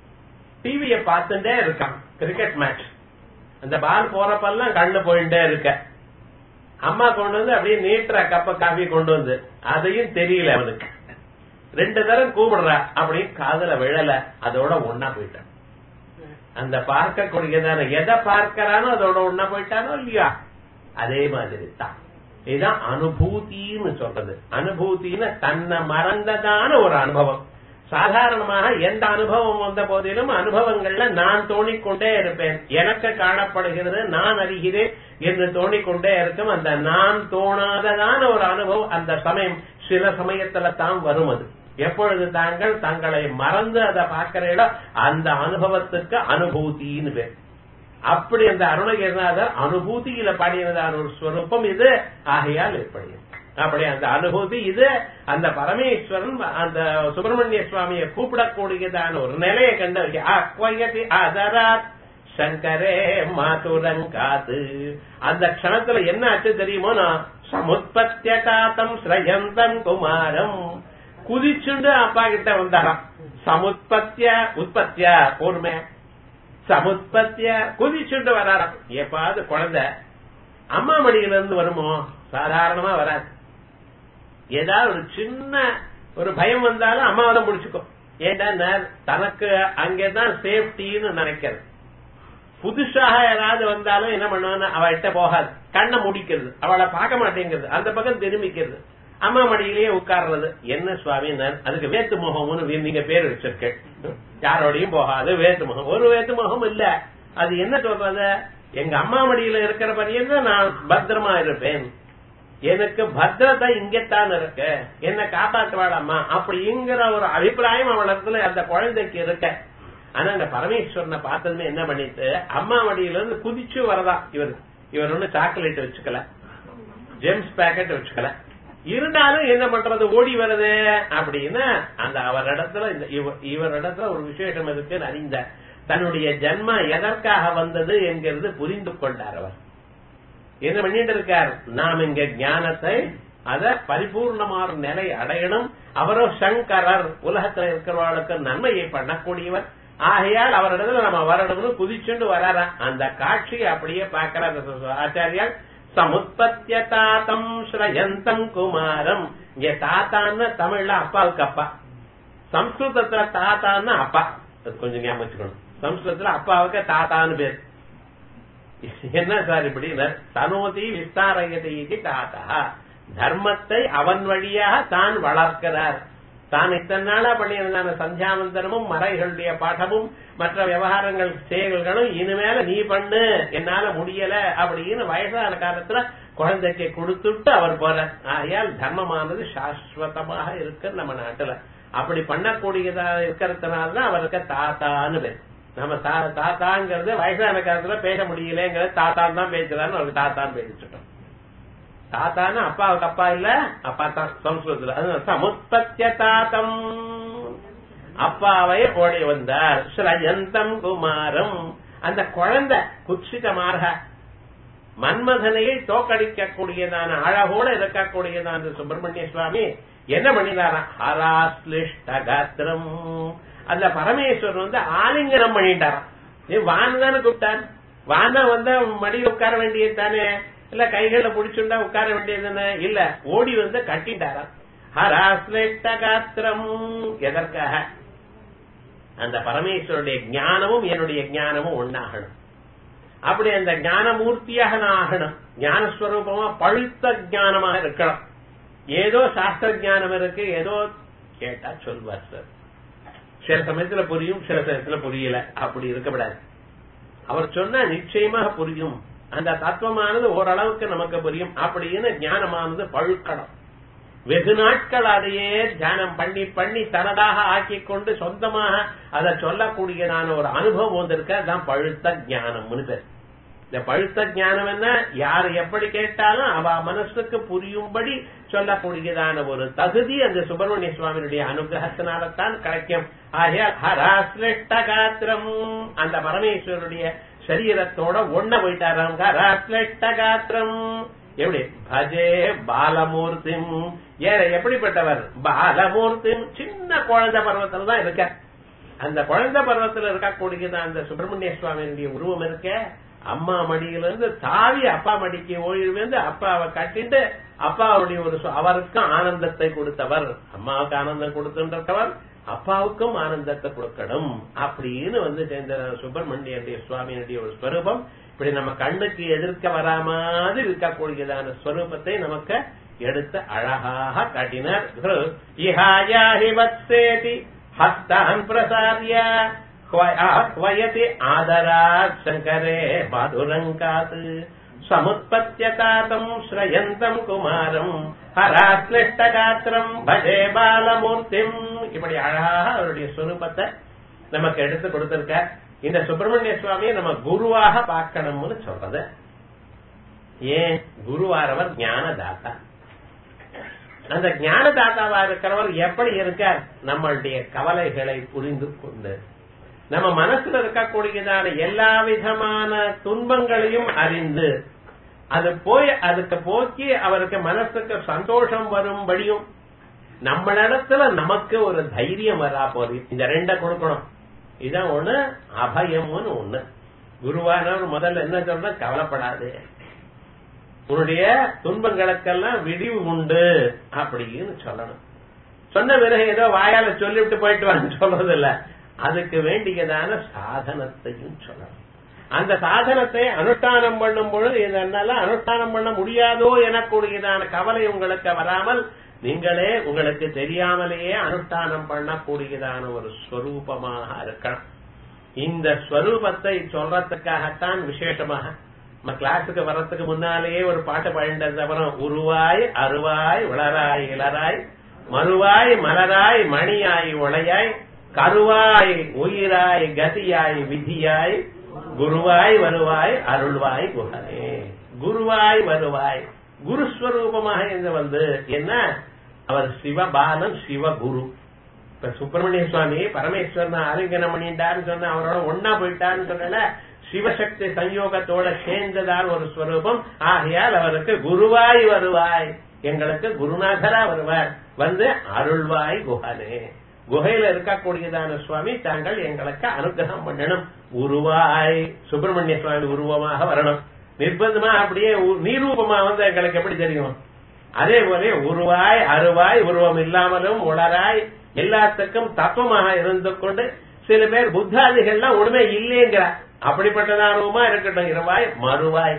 டிவிய பார்த்துட்டே இருக்கான் கிரிக்கெட் மேட்ச் அந்த பால் போறப்பெல்லாம் கண்ணு போயிட்டே இருக்க அம்மா கொண்டு வந்து அப்படியே நீட்டுற கப்ப காஃபி கொண்டு வந்து அதையும் தெரியல அவனுக்கு ரெண்டு தரம் கூப்பிடுறா அப்படியே காதல விழல அதோட ஒன்னா போயிட்டான் அந்த பார்க்கக்கூடியதான எதை பார்க்கிறானோ அதோட ஒன்னா போயிட்டானோ இல்லையா அதே மாதிரி தான் இதுதான் அனுபூதின்னு சொல்றது அனுபூதின்னு தன்னை மறந்ததான ஒரு அனுபவம் சாதாரணமாக எந்த அனுபவம் வந்த போதிலும் அனுபவங்கள்ல நான் தோணிக்கொண்டே இருப்பேன் எனக்கு காணப்படுகிறது நான் அறிகிறேன் என்று தோணிக்கொண்டே இருக்கும் அந்த நான் தோணாததான ஒரு அனுபவம் அந்த சமயம் சில சமயத்துல தான் வரும் அது எப்பொழுது தாங்கள் தங்களை மறந்து அதை பார்க்கிறீங்களோ அந்த அனுபவத்துக்கு அனுபூதின்னு பேர் அப்படி அந்த அருணகிரிநாதர் அனுபூதியில பாடியதான ஒரு ஸ்வரூபம் இது ஆகையால் ஏற்படுகிறது அப்படி அந்த அனுபூதி இது அந்த பரமேஸ்வரன் அந்த சுப்பிரமணிய சுவாமியை கூப்பிடக்கூடியதான ஒரு நிலையை கண்டு அக்வயதி அதராத் சங்கரே மாதுரங்காது அந்த க்ஷணத்துல என்ன ஆச்சு தெரியுமோ நான் சமுத்பத்தியதாத்தம் ஸ்ரயந்தம் குமாரம் குதிச்சுண்டு அப்பா கிட்ட வந்தாராம் சமுத்பத்திய உற்பத்திய பொறுமை சமுத்பத்திய குதிச்சுண்டு வராராம் எப்பாவது குழந்தை அம்மா மடியில இருந்து வருமோ சாதாரணமா வராது ஏதாவது ஒரு சின்ன ஒரு பயம் வந்தாலும் அம்மாவை தான் முடிச்சுக்கோ ஏன்னா தனக்கு அங்கேதான் சேஃப்டின்னு நினைக்கிறது புதுசாக யாராவது வந்தாலும் என்ன பண்ணுவான்னு அவள்கிட்ட போகாது கண்ணை முடிக்கிறது அவளை பார்க்க மாட்டேங்கிறது அந்த பக்கம் திரும்பிக்கிறது அம்மா மடியிலேயே உட்கார்றது என்ன சுவாமி அதுக்கு வேத்து முகம்னு நீங்க பேர் வச்சிருக்க யாரோடையும் போகாது வேத்து முகம் ஒரு வேத்து முகம் இல்ல அது என்ன சொல்றது எங்க அம்மா மடியில இருக்கிற பரியந்த நான் பத்திரமா இருப்பேன் எனக்கு பத்திரத்தை இங்கத்தான் இருக்கு என்ன காப்பாற்றுவாடாமா அப்படிங்கிற ஒரு அபிப்பிராயம் அவளத்துல அந்த குழந்தைக்கு இருக்க ஆனா இந்த பரமேஸ்வரனை பார்த்ததுமே என்ன பண்ணிட்டு அம்மா மடியில இருந்து குதிச்சு வரதா இவர் இவர் ஒண்ணு சாக்லேட் வச்சுக்கல ஜெம்ஸ் பேக்கெட் வச்சுக்கல இருந்தாலும் என்ன பண்றது ஓடி வருது அப்படின்னா அந்த அவர் இடத்துல இந்த இவர் இடத்துல ஒரு விசேஷம் இருக்குன்னு அறிந்த தன்னுடைய ஜென்ம எதற்காக வந்தது என்கிறது புரிந்து கொண்டார் அவர் என்ன பண்ணிட்டு இருக்கார் நாம் இங்க ஞானத்தை அத பரிபூர்ணமான நிலை அடையணும் அவரோ சங்கரர் உலகத்துல இருக்கிறவர்களுக்கு நன்மையை பண்ணக்கூடியவர் ஆகையால் அவரிடத்துல நம்ம வரணும்னு குதிச்சுண்டு வராரா அந்த காட்சியை அப்படியே பார்க்கிறார் ஆச்சாரியால் சமுத்பத்திய தாத்தம் ஸ்ரயந்தம் குமாரம் இங்க தாத்தான்னு தமிழ்ல அப்பாவுக்கு அப்பா சம்ஸ்கிருதத்துல தாத்தான்னு அப்பா அது கொஞ்சம் ஞாபகம் வச்சுக்கணும் சம்ஸ்கிருதத்துல அப்பாவுக்கு தாத்தான்னு பேர் என்ன சார் இப்படி தனோதி விஸ்தாரயதி இது தாத்தா தர்மத்தை அவன் வழியாக தான் வளர்க்கிறார் தான் இத்தனை நாளா பண்ணியிருந்தான சந்தியாவந்தனமும் மறைகளுடைய பாடமும் மற்ற விவகாரங்கள் செயல்களும் இனிமேல நீ பண்ணு என்னால முடியல அப்படின்னு வயசான காலத்துல குழந்தைக்கு கொடுத்துட்டு அவர் போற ஆகையால் தர்மமானது சாஸ்வதமாக இருக்கு நம்ம நாட்டுல அப்படி பண்ணக்கூடியதா இருக்கிறதுனாலதான் அவருக்கு தாத்தான்னு பேர் நம்ம தாத்தாங்கிறது வயசான காலத்துல பேச முடியலங்கிறது தாத்தான் தான் பேசுறாருன்னு அவருக்கு தாத்தான் பேசிட்டோம் தாத்தான்னு அப்பாவுக்கு அப்பா இல்ல அப்பா தான் சம்ஸ்கிருதத்துல அது சமுத்பத்திய தாத்தம் அப்பாவை ஓடி வந்தார் ஸ்ரஜந்தம் குமாரம் அந்த குழந்தை குச்சிதமாக மன்மதனையை தோக்கடிக்கக்கூடியதான அழகோட இருக்கக்கூடியதான சுப்பிரமணிய சுவாமி என்ன பண்ணினாரா ஹராஸ்லிஷ்ட காத்திரம் அந்த பரமேஸ்வரன் வந்து ஆலிங்கனம் பண்ணிட்டாராம் நீ வான் தானே கூப்பிட்டார் வானா வந்தா மடியில் உட்கார வேண்டியது தானே இல்ல கைகளை புடிச்சுண்டா உட்கார வேண்டியது தானே இல்ல ஓடி வந்து கட்டிட்டாராம் ஹராஸ்லிஷ்ட காத்திரம் எதற்காக அந்த பரமேஸ்வருடைய ஞானமும் என்னுடைய ஞானமும் ஒன்னாகணும் அப்படி அந்த ஞானமூர்த்தியாக நான் ஆகணும் ஞானஸ்வரூபமா பழுத்த ஞானமாக இருக்கணும் ஏதோ சாஸ்திர ஞானம் இருக்கு ஏதோ கேட்டா சொல்வார் சார் சில சமயத்துல புரியும் சில சமயத்துல புரியல அப்படி இருக்கக்கூடாது அவர் சொன்னா நிச்சயமாக புரியும் அந்த தத்துவமானது ஓரளவுக்கு நமக்கு புரியும் அப்படின்னு ஞானமானது பழுக்கணும் வெகு நாட்கள் அதையே தியானம் பண்ணி பண்ணி தனதாக ஆக்கி கொண்டு சொந்தமாக அதை சொல்லக்கூடியதான ஒரு அனுபவம் வந்திருக்க அதான் பழுத்த ஞானம்னு பேர் இந்த பழுத்த ஞானம் என்ன யார் எப்படி கேட்டாலும் அவ மனசுக்கு புரியும்படி சொல்லக்கூடியதான ஒரு தகுதி அந்த சுப்பிரமணிய சுவாமியுடைய அனுகிரகத்தினால்தான் கிடைக்கும் ஆகையால் ஹராஸ்லிஷ்ட காத்திரம் அந்த பரமேஸ்வருடைய சரீரத்தோட ஒண்ண போயிட்டாராம் ஹராஸ்லிஷ்ட காத்திரம் எப்படி பஜே பாலமூர்த்திம் ஏற எப்படிப்பட்டவர் பாலமூர்த்திம் சின்ன குழந்தை பருவத்துல தான் இருக்க அந்த குழந்தை பருவத்துல இருக்கக்கூடியது அந்த சுப்பிரமணிய சுவாமியினுடைய உருவம் இருக்க அம்மா மடியிலிருந்து தாவி அப்பா மடிக்கு ஓய்வு வந்து அப்பாவை கட்டிட்டு அப்பாவுடைய ஒரு அவருக்கும் ஆனந்தத்தை கொடுத்தவர் அம்மாவுக்கு ஆனந்தம் கொடுத்துன்றவர் அப்பாவுக்கும் ஆனந்தத்தை கொடுக்கணும் அப்படின்னு வந்து சேர்ந்த சுப்பிரமணியனுடைய சுவாமியினுடைய ஒரு ஸ்வரூபம் இப்படி நம்ம கண்ணுக்கு எதிர்க்க வரா மாதிரி இருக்கக்கூடியதான ஸ்வரூபத்தை நமக்கு எடுத்து அழகாக காட்டினார் இஹாயாஹி வத்சேதி ஹஸ்தான் பிரசாரிய வயதி ஆதராத் சங்கரே மதுரங்காத் சமுத்பத்தியதாத்தம் ஸ்ரயந்தம் குமாரம் ஹராஸ்லிஷ்டகாத்திரம் பஜே பாலமூர்த்திம் இப்படி அழகாக அவருடைய ஸ்வரூபத்தை நமக்கு எடுத்து கொடுத்திருக்க இந்த சுப்பிரமணிய சுவாமியை நம்ம குருவாக பார்க்கணும்னு சொல்றது ஏன் குருவாரவர் ஞானதாத்தா அந்த ஞானதாத்தாவா இருக்கிறவர் எப்படி இருக்கார் நம்மளுடைய கவலைகளை புரிந்து கொண்டு நம்ம மனசுல இருக்கக்கூடியதான எல்லா விதமான துன்பங்களையும் அறிந்து அது போய் அதுக்கு போக்கி அவருக்கு மனசுக்கு சந்தோஷம் வரும்படியும் நம்மளிடத்துல நமக்கு ஒரு தைரியம் வரா போது இந்த ரெண்ட கொடுக்கணும் இதான் ஒண்ணு அபயம்னு ஒண்ணு குருவானவர் முதல்ல என்ன சொல்ற கவலைப்படாது உன்னுடைய துன்பங்களுக்கெல்லாம் விடிவு உண்டு அப்படின்னு சொல்லணும் சொன்ன பிறகு ஏதோ வாயால சொல்லிவிட்டு போயிட்டு வான்னு சொல்றது இல்ல அதுக்கு வேண்டியதான சாதனத்தையும் சொல்லணும் அந்த சாதனத்தை அனுஷ்டானம் பண்ணும் பொழுது இதனால அனுஷ்டானம் பண்ண முடியாதோ எனக்கூடியதான கவலை உங்களுக்கு வராமல் நீங்களே உங்களுக்கு தெரியாமலேயே அனுஷ்டானம் பண்ணக்கூடியதான ஒரு ஸ்வரூபமாக இருக்கணும் இந்த ஸ்வரூபத்தை சொல்றதுக்காகத்தான் விசேஷமாக நம்ம கிளாஸுக்கு வர்றதுக்கு முன்னாலேயே ஒரு பாட்டு பாடிண்டது அப்புறம் உருவாய் அருவாய் உளராய் இளராய் மறுவாய் மலராய் மணியாய் உளையாய் கருவாய் உயிராய் கதியாய் விதியாய் குருவாய் வருவாய் அருள்வாய் குஹனே குருவாய் வருவாய் குருஸ்வரூபமாக இருந்து வந்து என்ன அவர் சிவபாலன் சிவகுரு இப்ப சுப்பிரமணிய சுவாமி பரமேஸ்வரன் ஆலிங்கனம் பண்ணிட்டாருன்னு சொன்ன அவரோட ஒன்னா போயிட்டாருன்னு சொன்னல சிவசக்தி சஞ்சோகத்தோட சேர்ந்ததால் ஒரு ஸ்வரூபம் ஆகையால் அவருக்கு குருவாய் வருவாய் எங்களுக்கு குருநாதரா வருவார் வந்து அருள்வாய் குஹனே குகையில இருக்கக்கூடியதான சுவாமி தாங்கள் எங்களுக்கு அனுகிரகம் பண்ணணும் உருவாய் சுப்பிரமணிய சுவாமி உருவமாக வரணும் நிர்பந்தமா அப்படியே நீரூபமா வந்து எங்களுக்கு எப்படி தெரியும் அதே போல உருவாய் அருவாய் உருவம் இல்லாமலும் உளராய் எல்லாத்துக்கும் தத்துவமாக இருந்து கொண்டு சில பேர் புத்தாதிகள்லாம் உண்மை இல்லைங்கிறார் அப்படிப்பட்டதான ரூபமா இருக்கட்டும் இருவாய் மறுவாய்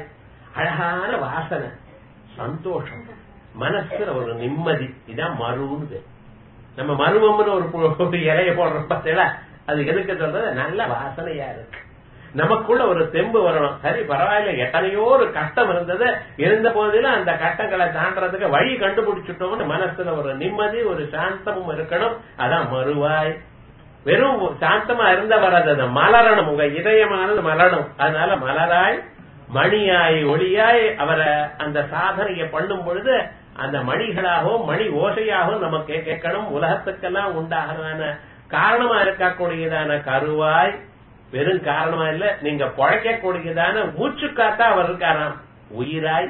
அழகான வாசனை சந்தோஷம் மனசுல ஒரு நிம்மதி இதான் மருன்னு நம்ம மருவம்னு ஒரு ஒரு இலைய போடுறோம் பார்த்தீங்களா அது எதுக்கு சொல்றது நல்ல வாசனையா இருக்கு நமக்குள்ள ஒரு தெம்பு வரணும் சரி பரவாயில்ல எத்தனையோ ஒரு கஷ்டம் இருந்தது இருந்த போதிலும் அந்த கஷ்டங்களை தாண்டறதுக்கு வழி கண்டுபிடிச்சிட்டோம்னு மனசுல ஒரு நிம்மதி ஒரு சாந்தமும் இருக்கணும் அதான் மறுவாய் வெறும் சாந்தமா இருந்த வராது மலரணும் உங்க இதயமானது மலரணும் அதனால மலராய் மணியாய் ஒளியாய் அவரை அந்த சாதனையை பண்ணும் பொழுது அந்த மணிகளாகவும் மணி ஓசையாகவும் நமக்கு கேட்கணும் உலகத்துக்கெல்லாம் உண்டாகிறதான காரணமா இருக்கக்கூடியதான கருவாய் வெறும் காரணமா இல்ல நீங்க பழைக்கக்கூடியதான மூச்சு காத்தா அவர் இருக்காராம் உயிராய்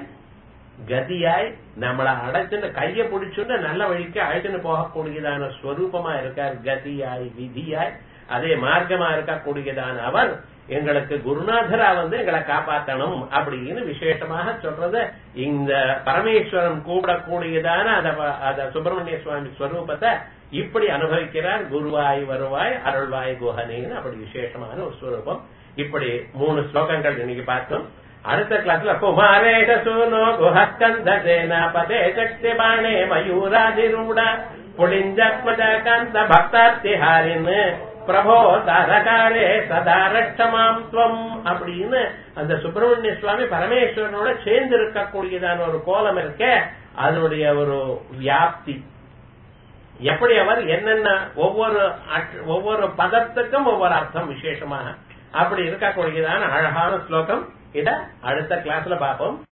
கதியாய் நம்மள அடைச்சுன்னு கைய பிடிச்சுன்னு நல்ல வழிக்கு அழைச்சுன்னு போகக்கூடியதான ஸ்வரூபமா இருக்கார் கதியாய் விதியாய் அதே மார்க்கமா இருக்கக்கூடியதான அவர் எங்களுக்கு குருநாதரா வந்து எங்களை காப்பாத்தணும் அப்படின்னு விசேஷமாக சொல்றது இந்த பரமேஸ்வரன் கூப்பிடக்கூடியதான அத சுப்பிரமணிய சுவாமி ஸ்வரூபத்தை இப்படி அனுபவிக்கிறார் குருவாய் வருவாய் அருள்வாய் குஹனேன்னு அப்படி விசேஷமான ஒரு ஸ்வரூபம் இப்படி மூணு ஸ்லோகங்கள் இன்னைக்கு பார்த்தோம் அடுத்த கிளாஸ்ல குமாரேஷ சூனோ குஹஸ்கந்த சேனாபதே சக்தி பாணே மயூராதிரூட புளிஞ்சத்மஜ கந்த பக்தாத்திஹாரின்னு பிரபோ தரகாரே சதா ரட்சமாம் துவம் அப்படின்னு அந்த சுப்பிரமணிய சுவாமி பரமேஸ்வரனோட சேர்ந்து இருக்கக்கூடியதான ஒரு கோலம் இருக்க அதனுடைய ஒரு வியாப்தி எப்படி அவர் என்னென்ன ஒவ்வொரு ஒவ்வொரு பதத்துக்கும் ஒவ்வொரு அர்த்தம் விசேஷமாக அப்படி இருக்கக்கூடியதான அழகான ஸ்லோகம் இத அடுத்த கிளாஸ்ல பார்ப்போம்